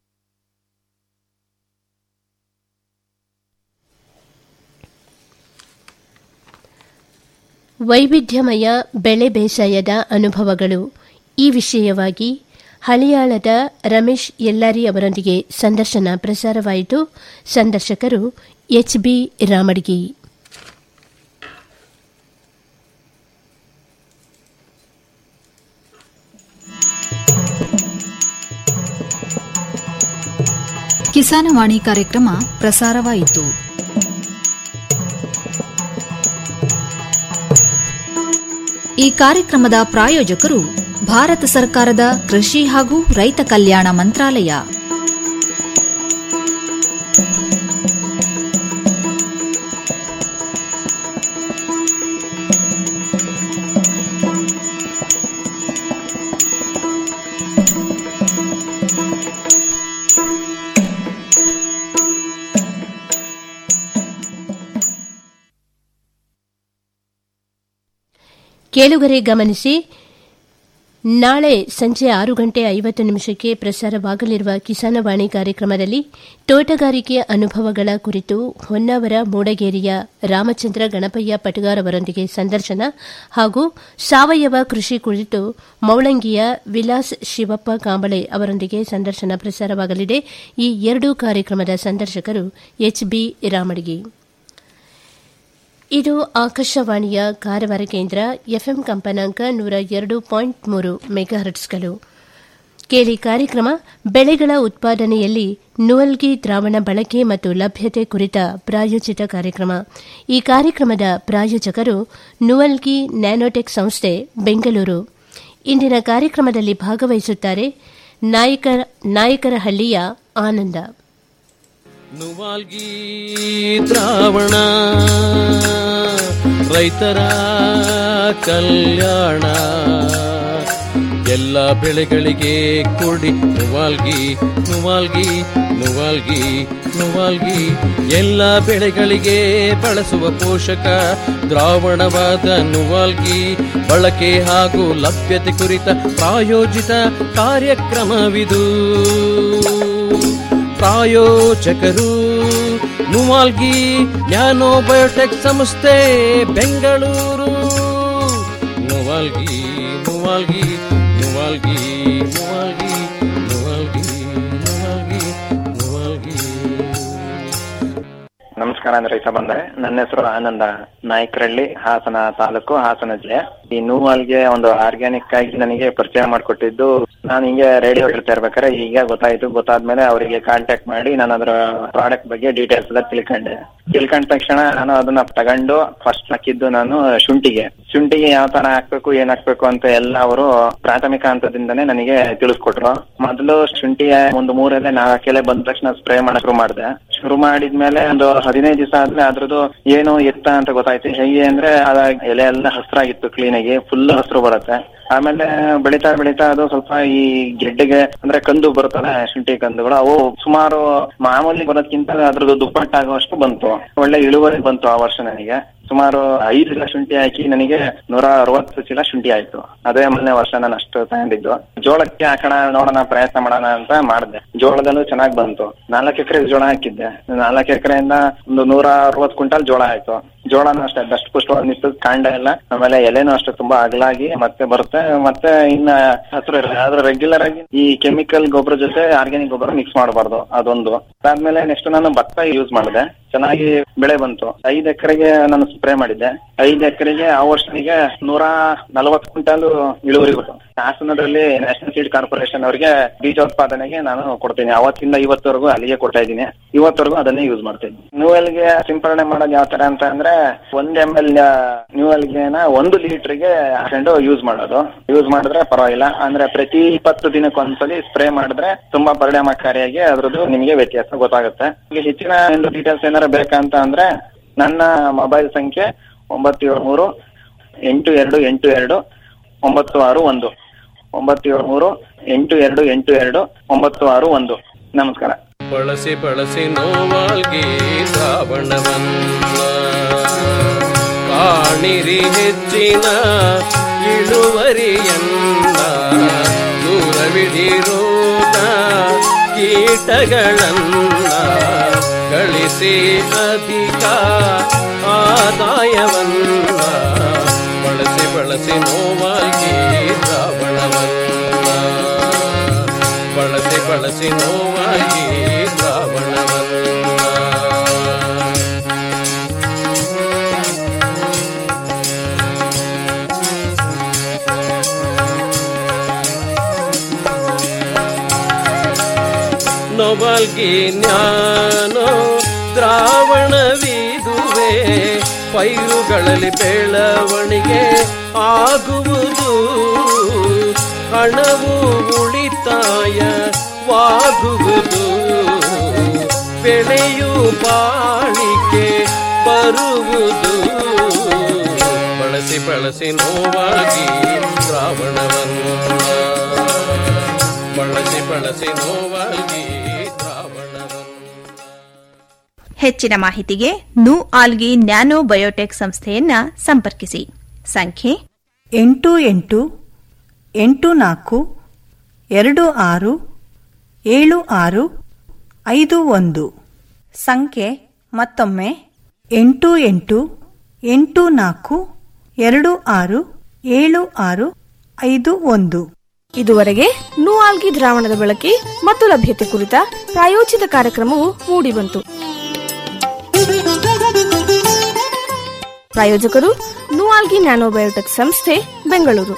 ವೈವಿಧ್ಯಮಯ ಬೆಳೆ ಬೇಸಾಯದ ಅನುಭವಗಳು ಈ ವಿಷಯವಾಗಿ ಹಳಿಯಾಳದ ರಮೇಶ್ ಯಲ್ಲಾರಿ ಅವರೊಂದಿಗೆ ಸಂದರ್ಶನ ಪ್ರಸಾರವಾಯಿತು ಸಂದರ್ಶಕರು ಎಚ್ಬಿ ರಾಮಡ್ಗಿ ಕಿಸಾನವಾಣಿ ಕಾರ್ಯಕ್ರಮ ಪ್ರಸಾರವಾಯಿತು ಈ ಕಾರ್ಯಕ್ರಮದ ಪ್ರಾಯೋಜಕರು ಭಾರತ ಸರ್ಕಾರದ ಕೃಷಿ ಹಾಗೂ ರೈತ ಕಲ್ಯಾಣ ಮಂತ್ರಾಲಯ ಕೇಳುಗರೆ ಗಮನಿಸಿ ನಾಳೆ ಸಂಜೆ ಆರು ಗಂಟೆ ಐವತ್ತು ನಿಮಿಷಕ್ಕೆ ಪ್ರಸಾರವಾಗಲಿರುವ ಕಿಸಾನವಾಣಿ ಕಾರ್ಯಕ್ರಮದಲ್ಲಿ ತೋಟಗಾರಿಕೆ ಅನುಭವಗಳ ಕುರಿತು ಹೊನ್ನಾವರ ಮೂಡಗೇರಿಯ ರಾಮಚಂದ್ರ ಗಣಪಯ್ಯ ಪಟಗಾರ್ ಅವರೊಂದಿಗೆ ಸಂದರ್ಶನ ಹಾಗೂ ಸಾವಯವ ಕೃಷಿ ಕುರಿತು ಮೌಳಂಗಿಯ ವಿಲಾಸ್ ಶಿವಪ್ಪ ಕಾಂಬಳೆ ಅವರೊಂದಿಗೆ ಸಂದರ್ಶನ ಪ್ರಸಾರವಾಗಲಿದೆ ಈ ಎರಡೂ ಕಾರ್ಯಕ್ರಮದ ಸಂದರ್ಶಕರು ಎಚ್ಬಿ ರಾಮಡಿಗೆ ಇದು ಆಕಾಶವಾಣಿಯ ಕಾರವಾರ ಕೇಂದ್ರ ಎಫ್ಎಂ ಕಂಪನಾಂಕ ನೂರ ಎರಡು ಪಾಯಿಂಟ್ ಮೂರು ಮೆಗಾಹರ್ಟ್ಸ್ಗಳು ಕೇಳಿ ಕಾರ್ಯಕ್ರಮ ಬೆಳೆಗಳ ಉತ್ಪಾದನೆಯಲ್ಲಿ ನುವಲ್ಗಿ ದ್ರಾವಣ ಬಳಕೆ ಮತ್ತು ಲಭ್ಯತೆ ಕುರಿತ ಪ್ರಾಯೋಜಿತ ಕಾರ್ಯಕ್ರಮ ಈ ಕಾರ್ಯಕ್ರಮದ ಪ್ರಾಯೋಜಕರು ನುವಲ್ಗಿ ನ್ಯಾನೋಟೆಕ್ ಸಂಸ್ಥೆ ಬೆಂಗಳೂರು ಇಂದಿನ ಕಾರ್ಯಕ್ರಮದಲ್ಲಿ ಭಾಗವಹಿಸುತ್ತಾರೆ ನಾಯಕರ ನಾಯಕರಹಳ್ಳಿಯ ಆನಂದ ನುವಾಲ್ಗಿ ದ್ರಾವಣ ರೈತರ ಕಲ್ಯಾಣ ಎಲ್ಲ ಬೆಳೆಗಳಿಗೆ ಕೊಡಿ ನುವಾಲ್ಗಿ ನುವಾಲ್ಗಿ ನುವಾಲ್ಗಿ ನುವಾಲ್ಗಿ ಎಲ್ಲ ಬೆಳೆಗಳಿಗೆ ಬಳಸುವ ಪೋಷಕ ದ್ರಾವಣವಾದ ನುವಾಲ್ಗಿ ಬಳಕೆ ಹಾಗೂ ಲಭ್ಯತೆ ಕುರಿತ ಪ್ರಾಯೋಜಿತ ಕಾರ್ಯಕ್ರಮವಿದು ಪ್ರಾಯೋಜಕರು ನುವಾಲ್ಗಿ ನ್ಯಾನೋ ಬಯೋಟೆಕ್ ಸಂಸ್ಥೆ ಬೆಂಗಳೂರು ನುವಾಲ್ಗಿ ನುವಾಲ್ಗಿ ನುವಾಲ್ಗಿ ನುವಾಲ್ಗಿ ನುವಾಲ್ಗಿ ನುವಾಲ್ಗಿ ನುವಾಲ್ಗಿ ನಮಸ್ಕಾರ ಅಂದ್ರೆ ರೈತ ಬಂದರೆ ನನ್ನ ಹೆಸರು ಆನಂದ ನಾಯಕರಳ್ಳಿ ಹಾಸನ ತಾಲೂಕು ಹಾಸನ ಜಿಲ್ಲೆ ಈ ನೂವಾಲ್ಗೆ ಒಂದು ಆರ್ಗ್ಯಾನಿಕ್ ಆಗಿ ನನಗೆ ಪರಿಚಯ ಮಾಡಿಕೊಟ್ಟಿದ್ದು ನಾನು ಹಿಂಗೆ ರೇಡಿಯೋ ಹೇಳ್ತಾ ಇರ್ಬೇಕಾದ್ರೆ ಈಗ ಗೊತ್ತಾಯ್ತು ಗೊತ್ತಾದ್ಮೇಲೆ ಅವರಿಗೆ ಕಾಂಟ್ಯಾಕ್ಟ್ ಮಾಡಿ ನಾನು ಅದರ ಪ್ರಾಡಕ್ಟ್ ಬಗ್ಗೆ ಡೀಟೇಲ್ಸ್ ಎಲ್ಲ ತಿಳ್ಕೊಂಡೆ ತಿಳ್ಕೊಂಡ ತಕ್ಷಣ ನಾನು ಅದನ್ನ ತಗೊಂಡು ಫಸ್ಟ್ ಹಾಕಿದ್ದು ನಾನು ಶುಂಠಿಗೆ ಶುಂಠಿಗೆ ಯಾವ ತರ ಹಾಕ್ಬೇಕು ಏನ್ ಹಾಕ್ಬೇಕು ಅಂತ ಎಲ್ಲ ಅವರು ಪ್ರಾಥಮಿಕ ಹಂತದಿಂದನೇ ನನಗೆ ತಿಳಿಸ್ಕೊಟ್ರು ಮೊದಲು ಶುಂಠಿಯ ಒಂದು ಮೂರಲ್ಲೇ ನಾಲ್ಕು ಎಲೆ ಬಂದ ತಕ್ಷಣ ಸ್ಪ್ರೇ ಮಾಡಕ್ ಶುರು ಮಾಡಿದೆ ಶುರು ಮಾಡಿದ್ಮೇಲೆ ಒಂದು ಹದಿನೈದು ದಿವಸ ಆದ್ಮೇಲೆ ಅದ್ರದ್ದು ಏನು ಎತ್ತ ಅಂತ ಗೊತ್ತಾಯ್ತು ಹೇಗೆ ಅಂದ್ರೆ ಅದ ಎಲೆ ಎಲ್ಲ ಹಸ್ರಾಗಿತ್ತು ಕ್ಲೀನ್ ಆಗಿ ಫುಲ್ ಹಸ್ರು ಬರುತ್ತೆ ಆಮೇಲೆ ಬೆಳೀತಾ ಬೆಳೀತಾ ಅದು ಸ್ವಲ್ಪ ಈ ಗೆಡ್ಡೆಗೆ ಅಂದ್ರೆ ಕಂದು ಬರುತ್ತಲ್ಲ ಶುಂಠಿ ಕಂದುಗಳು ಅವು ಸುಮಾರು ಮಾಮೂಲಿ ಬರೋದ್ಕಿಂತ ಅದ್ರದ್ದು ದುಪ್ಪಟ್ಟಾಗುವಷ್ಟು ಬಂತು ಒಳ್ಳೆ ಇಳುವರಿ ಬಂತು ಆ ವರ್ಷ ನನಗೆ ಸುಮಾರು ಐದು ಚೀಲ ಶುಂಠಿ ಹಾಕಿ ನನಗೆ ನೂರ ಅರವತ್ತು ಚೀಲ ಶುಂಠಿ ಆಯ್ತು ಅದೇ ಮೊನ್ನೆ ವರ್ಷ ನಾನು ಅಷ್ಟು ತಗೊಂಡಿದ್ದು ಜೋಳಕ್ಕೆ ಹಾಕೋಣ ನೋಡೋಣ ಪ್ರಯತ್ನ ಮಾಡೋಣ ಅಂತ ಮಾಡಿದೆ ಜೋಳದಲ್ಲೂ ಚೆನ್ನಾಗಿ ಬಂತು ನಾಲ್ಕು ಎಕರೆ ಜೋಳ ಹಾಕಿದ್ದೆ ನಾಲ್ಕು ಎಕರೆಯಿಂದ ಒಂದು ನೂರ ಅರವತ್ತು ಕ್ವಿಂಟಲ್ ಜೋಳ ಆಯ್ತು ಜೋಳನೂ ಅಷ್ಟೇ ದಷ್ಟ ಪುಷ್ಟವಾಗಿ ನಿಂತು ಕಾಂಡ ಎಲ್ಲ ಆಮೇಲೆ ಎಲೆನೂ ಅಷ್ಟೇ ತುಂಬಾ ಅಗಲಾಗಿ ಮತ್ತೆ ಬರುತ್ತೆ ಮತ್ತೆ ಇನ್ನ ಹಸಿರು ಇರುತ್ತೆ ಆದ್ರೆ ರೆಗ್ಯುಲರ್ ಆಗಿ ಈ ಕೆಮಿಕಲ್ ಗೊಬ್ಬರ ಜೊತೆ ಆರ್ಗ್ಯಾನಿಕ್ ಗೊಬ್ಬರ ಮಿಕ್ಸ್ ಮಾಡಬಾರ್ದು ಅದೊಂದು ಅದಾದ್ಮೇಲೆ ನೆಕ್ಸ್ಟ್ ನಾನು ಭತ್ತ ಯೂಸ್ ಮಾಡಿದೆ ಚೆನ್ನಾಗಿ ಬೆಳೆ ಬಂತು ಐದ್ ಎಕರೆಗೆ ನಾನು ಸ್ಪ್ರೇ ಮಾಡಿದ್ದೆ ಐದ್ ಎಕರೆಗೆ ಆ ವರ್ಷನಿಗೆ ನೂರ ನಲವತ್ತು ಕ್ವಿಂಟಲ್ ಇಳುವರಿ ಬಂತು ಹಾಸನದಲ್ಲಿ ನ್ಯಾಷನಲ್ ಸೀಡ್ ಕಾರ್ಪೊರೇಷನ್ ಅವರಿಗೆ ಬೀಜೋತ್ಪಾದನೆಗೆ ನಾನು ಕೊಡ್ತೀನಿ ಅವತ್ತಿಂದ ಇವತ್ತವರೆಗೂ ಅಲ್ಲಿಗೆ ಕೊಡ್ತಾ ಇದ್ದೀನಿ ಇವತ್ತವರೆಗೂ ಅದನ್ನೇ ಯೂಸ್ ಮಾಡ್ತೀನಿ ನ್ಯೂವೆಲ್ಗೆ ಸಿಂಪರಣೆ ಮಾಡೋದು ಯಾವ ತರ ಅಂತ ಅಂದ್ರೆ ಒಂದ್ ಎಮ್ ಎಲ್ ನ್ಯೂವೆಲ್ಗೆನ ಒಂದು ಲೀಟರ್ಗೆ ಹಾಕೊಂಡು ಯೂಸ್ ಮಾಡೋದು ಯೂಸ್ ಮಾಡಿದ್ರೆ ಪರವಾಗಿಲ್ಲ ಅಂದ್ರೆ ಪ್ರತಿ ಇಪ್ಪತ್ತು ದಿನಕ್ಕೊಂದ್ಸಲಿ ಸ್ಪ್ರೇ ಮಾಡಿದ್ರೆ ತುಂಬಾ ಪರಿಣಾಮಕಾರಿಯಾಗಿ ಅದ್ರದ್ದು ನಿಮಗೆ ವ್ಯತ್ಯಾಸ ಗೊತ್ತಾಗುತ್ತೆ ಇಲ್ಲಿ ಹೆಚ್ಚಿನ ಒಂದು ಡೀಟೇಲ್ಸ್ ಏನಾರ ಬೇಕಂತ ಅಂದ್ರೆ ನನ್ನ ಮೊಬೈಲ್ ಸಂಖ್ಯೆ ಒಂಬತ್ತು ಏಳು ಮೂರು ಎಂಟು ಎರಡು ಎಂಟು ಎರಡು ಒಂಬತ್ತು ಆರು ಒಂದು ಒಂಬತ್ತು ಏಳು ಮೂರು ಎಂಟು ಎರಡು ಎಂಟು ಎರಡು ಒಂಬತ್ತು ಆರು ಒಂದು ನಮಸ್ಕಾರ ಬಳಸಿ ಬಳಸಿ ನೋವಾಲ್ಗಿ ಶ್ರಾವಣವನ್ನ ಕಾಣಿರಿ ಹೆಚ್ಚಿನ ಇಳುವರಿಯನ್ನ ದೂರವಿಡಿರೋಗ ಕೀಟಗಳನ್ನ ಗಳಿಸಿ ಅಧಿಕ ಆದಾಯವನ್ನ ಬಳಸಿ ಬಳಸಿ ನೋವಾಗಿ ಶ್ರಾವಣವನ್ನ ಬಳಸಿ ಬಳಸಿ ನೋವಾಗಿ ಶ್ರಾವಣವನ್ನ ನೊಬಲ್ಗಿ ಜ್ಞಾನೋ ದ್ರಾವಣವಿದುವೆ ಪೈರುಗಳಲ್ಲಿ ಬೆಳವಣಿಗೆ ಆಗುವುದು ಹಣವು ಉಳಿತಾಯವಾಗುವುದು ಬೆಳೆಯು ಬಾಳಿಕೆ ಬರುವುದು ಬಳಸಿ ಬಳಸಿ ನೋವಾಗಿ ಶ್ರಾವಣವನ್ನು ಬಳಸಿ ಬಳಸಿ ನೋವಾಗಿ ಹೆಚ್ಚಿನ ಮಾಹಿತಿಗೆ ನು ಆಲ್ಗಿ ನ್ಯಾನೋ ಬಯೋಟೆಕ್ ಸಂಸ್ಥೆಯನ್ನ ಸಂಪರ್ಕಿಸಿ ಸಂಖ್ಯೆ ಎಂಟು ಎಂಟು ಎಂಟು ನಾಲ್ಕು ಎರಡು ಆರು ಏಳು ಆರು ಐದು ಒಂದು ಸಂಖ್ಯೆ ಮತ್ತೊಮ್ಮೆ ಎಂಟು ಎಂಟು ಎಂಟು ನಾಲ್ಕು ಎರಡು ಆರು ಏಳು ಆರು ಐದು ಒಂದು ಇದುವರೆಗೆ ನೂಆಲ್ಗಿ ದ್ರಾವಣದ ಬಳಕೆ ಮತ್ತು ಲಭ್ಯತೆ ಕುರಿತ ಪ್ರಾಯೋಜಿತ ಕಾರ್ಯಕ್ರಮವು ಮೂಡಿಬಂತು ಪ್ರಾಯೋಜಕರು ನೂಆಲ್ಗಿ ನ್ಯಾನೋಬಯೋಟೆಕ್ ಸಂಸ್ಥೆ ಬೆಂಗಳೂರು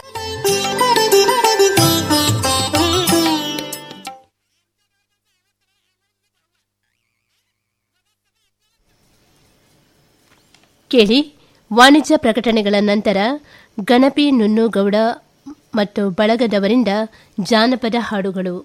ಕೇಳಿ ವಾಣಿಜ್ಯ ಪ್ರಕಟಣೆಗಳ ನಂತರ ಗಣಪಿ ನುನ್ನುಗೌಡ ಮತ್ತು ಬಳಗದವರಿಂದ ಜಾನಪದ ಹಾಡುಗಳು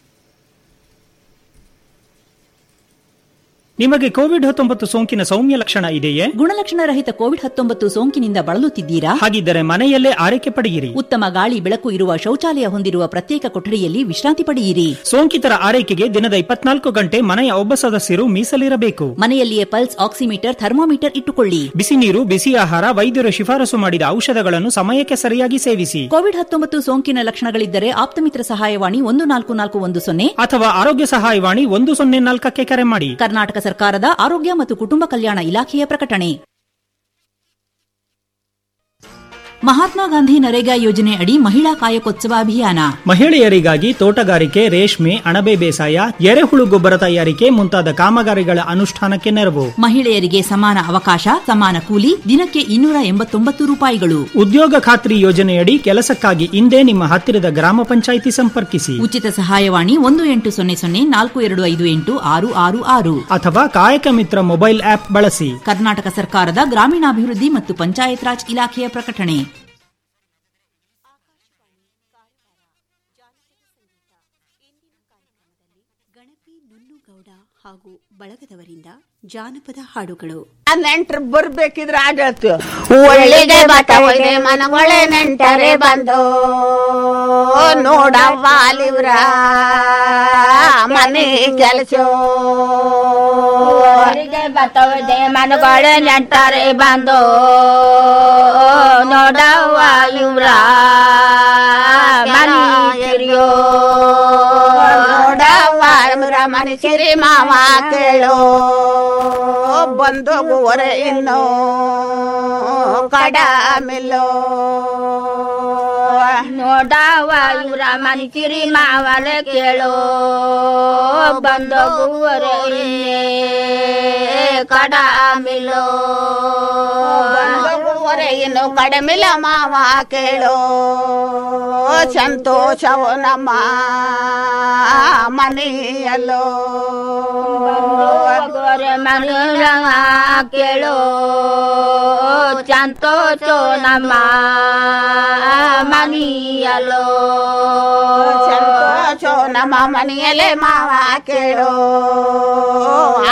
ನಿಮಗೆ ಕೋವಿಡ್ ಹತ್ತೊಂಬತ್ತು ಸೋಂಕಿನ ಸೌಮ್ಯ ಲಕ್ಷಣ ಇದೆಯೇ ಗುಣಲಕ್ಷಣ ರಹಿತ ಕೋವಿಡ್ ಹತ್ತೊಂಬತ್ತು ಸೋಂಕಿನಿಂದ ಬಳಲುತ್ತಿದ್ದೀರಾ ಹಾಗಿದ್ದರೆ ಮನೆಯಲ್ಲೇ ಆರೈಕೆ ಪಡೆಯಿರಿ ಉತ್ತಮ ಗಾಳಿ ಬೆಳಕು ಇರುವ ಶೌಚಾಲಯ ಹೊಂದಿರುವ ಪ್ರತ್ಯೇಕ ಕೊಠಡಿಯಲ್ಲಿ ವಿಶ್ರಾಂತಿ ಪಡೆಯಿರಿ ಸೋಂಕಿತರ ಆರೈಕೆಗೆ ದಿನದ ಇಪ್ಪತ್ನಾಲ್ಕು ಗಂಟೆ ಮನೆಯ ಒಬ್ಬ ಸದಸ್ಯರು ಮೀಸಲಿರಬೇಕು ಮನೆಯಲ್ಲಿಯೇ ಪಲ್ಸ್ ಆಕ್ಸಿಮೀಟರ್ ಥರ್ಮೋಮೀಟರ್ ಇಟ್ಟುಕೊಳ್ಳಿ ಬಿಸಿ ನೀರು ಬಿಸಿ ಆಹಾರ ವೈದ್ಯರು ಶಿಫಾರಸು ಮಾಡಿದ ಔಷಧಗಳನ್ನು ಸಮಯಕ್ಕೆ ಸರಿಯಾಗಿ ಸೇವಿಸಿ ಕೋವಿಡ್ ಹತ್ತೊಂಬತ್ತು ಸೋಂಕಿನ ಲಕ್ಷಣಗಳಿದ್ದರೆ ಆಪ್ತಮಿತ್ರ ಸಹಾಯವಾಣಿ ಒಂದು ನಾಲ್ಕು ನಾಲ್ಕು ಒಂದು ಸೊನ್ನೆ ಅಥವಾ ಆರೋಗ್ಯ ಸಹಾಯವಾಣಿ ಒಂದು ಸೊನ್ನೆ ನಾಲ್ಕಕ್ಕೆ ಕರೆ ಮಾಡಿ ಕರ್ನಾಟಕ ಸರ್ಕಾರದ ಆರೋಗ್ಯ ಮತ್ತು ಕುಟುಂಬ ಕಲ್ಯಾಣ ಇಲಾಖೆಯ ಪ್ರಕಟಣೆ ಮಹಾತ್ಮ ಗಾಂಧಿ ನರೇಗಾ ಯೋಜನೆ ಅಡಿ ಮಹಿಳಾ ಕಾಯಕೋತ್ಸವ ಅಭಿಯಾನ ಮಹಿಳೆಯರಿಗಾಗಿ ತೋಟಗಾರಿಕೆ ರೇಷ್ಮೆ ಅಣಬೆ ಬೇಸಾಯ ಎರೆಹುಳು ಗೊಬ್ಬರ ತಯಾರಿಕೆ ಮುಂತಾದ ಕಾಮಗಾರಿಗಳ ಅನುಷ್ಠಾನಕ್ಕೆ ನೆರವು ಮಹಿಳೆಯರಿಗೆ ಸಮಾನ ಅವಕಾಶ ಸಮಾನ ಕೂಲಿ ದಿನಕ್ಕೆ ಇನ್ನೂರ ಎಂಬತ್ತೊಂಬತ್ತು ರೂಪಾಯಿಗಳು ಉದ್ಯೋಗ ಖಾತ್ರಿ ಯೋಜನೆಯಡಿ ಕೆಲಸಕ್ಕಾಗಿ ಇಂದೇ ನಿಮ್ಮ ಹತ್ತಿರದ ಗ್ರಾಮ ಪಂಚಾಯಿತಿ ಸಂಪರ್ಕಿಸಿ ಉಚಿತ ಸಹಾಯವಾಣಿ ಒಂದು ಎಂಟು ಸೊನ್ನೆ ಸೊನ್ನೆ ನಾಲ್ಕು ಎರಡು ಐದು ಎಂಟು ಆರು ಆರು ಆರು ಅಥವಾ ಕಾಯಕ ಮಿತ್ರ ಮೊಬೈಲ್ ಆಪ್ ಬಳಸಿ ಕರ್ನಾಟಕ ಸರ್ಕಾರದ ಗ್ರಾಮೀಣಾಭಿವೃದ್ಧಿ ಮತ್ತು ಪಂಚಾಯತ್ ರಾಜ್ ಇಲಾಖೆಯ ಪ್ರಕಟಣೆ ಹಾಗೂ ಬಳಗದವರಿಂದ ಜಾನಪದ ಹಾಡುಗಳು ನೆಂಟ್ರು ಬರ್ಬೇಕಿದ್ರೆ ಆಡತ್ತು ಒಳ್ಳಿಗೆ ಬತ್ತ ಒಯ್ದೆ ಮನಗೊಳೆ ನೆಂಟರೆ ಬಂದು ನೋಡವ್ವ ಅಲಿವ್ರ ಮನೆ ಕೆಲಸ ಒಳ್ಳಿಗೆ ಬತ್ತ ಒಯ್ದೆ ಮನಗೊಳೆ ನೆಂಟರೆ ಬಂದು ನೋಡವ್ವ ಇವ್ರ ಮನೆ ಕಿರಿಯೋ ನೋಡವ್ವ ಇವ್ರ ಮನೆ ಸಿರಿ ಮಾವ ಕೇಳೋ ಬಂದೋಗುವರೆ ಇನ್ನು ಕಡಮಿಲ್ಲೋ ನೋಡವ ಇವ್ರ ಮನಿಸಿರಿ ಮಾವಲ ಕೇಳೋ ಬಂದೋಗುವರೆ ಕಡಮಿಲ್ಲೋ ಬಂದೋಗುವರೆ ಇನ್ನು ಕಡಿಮಿಲ್ಲ ಮಾವ ಕೇಳೋ ಸಂತೋಷವು ನಮ್ಮ ಮನೆಯಲ್ಲೋ ಗೊರೆ ಮನೆಯ ಕೇಳೋ ಸಂತೋಷ ನಮ್ಮ ಮನೆಯಲ್ಲೋ ಸಂತೋಷ ನಮ್ಮ ಮನೆಯಲ್ಲೇ ಮಾವ ಕೇಳೋ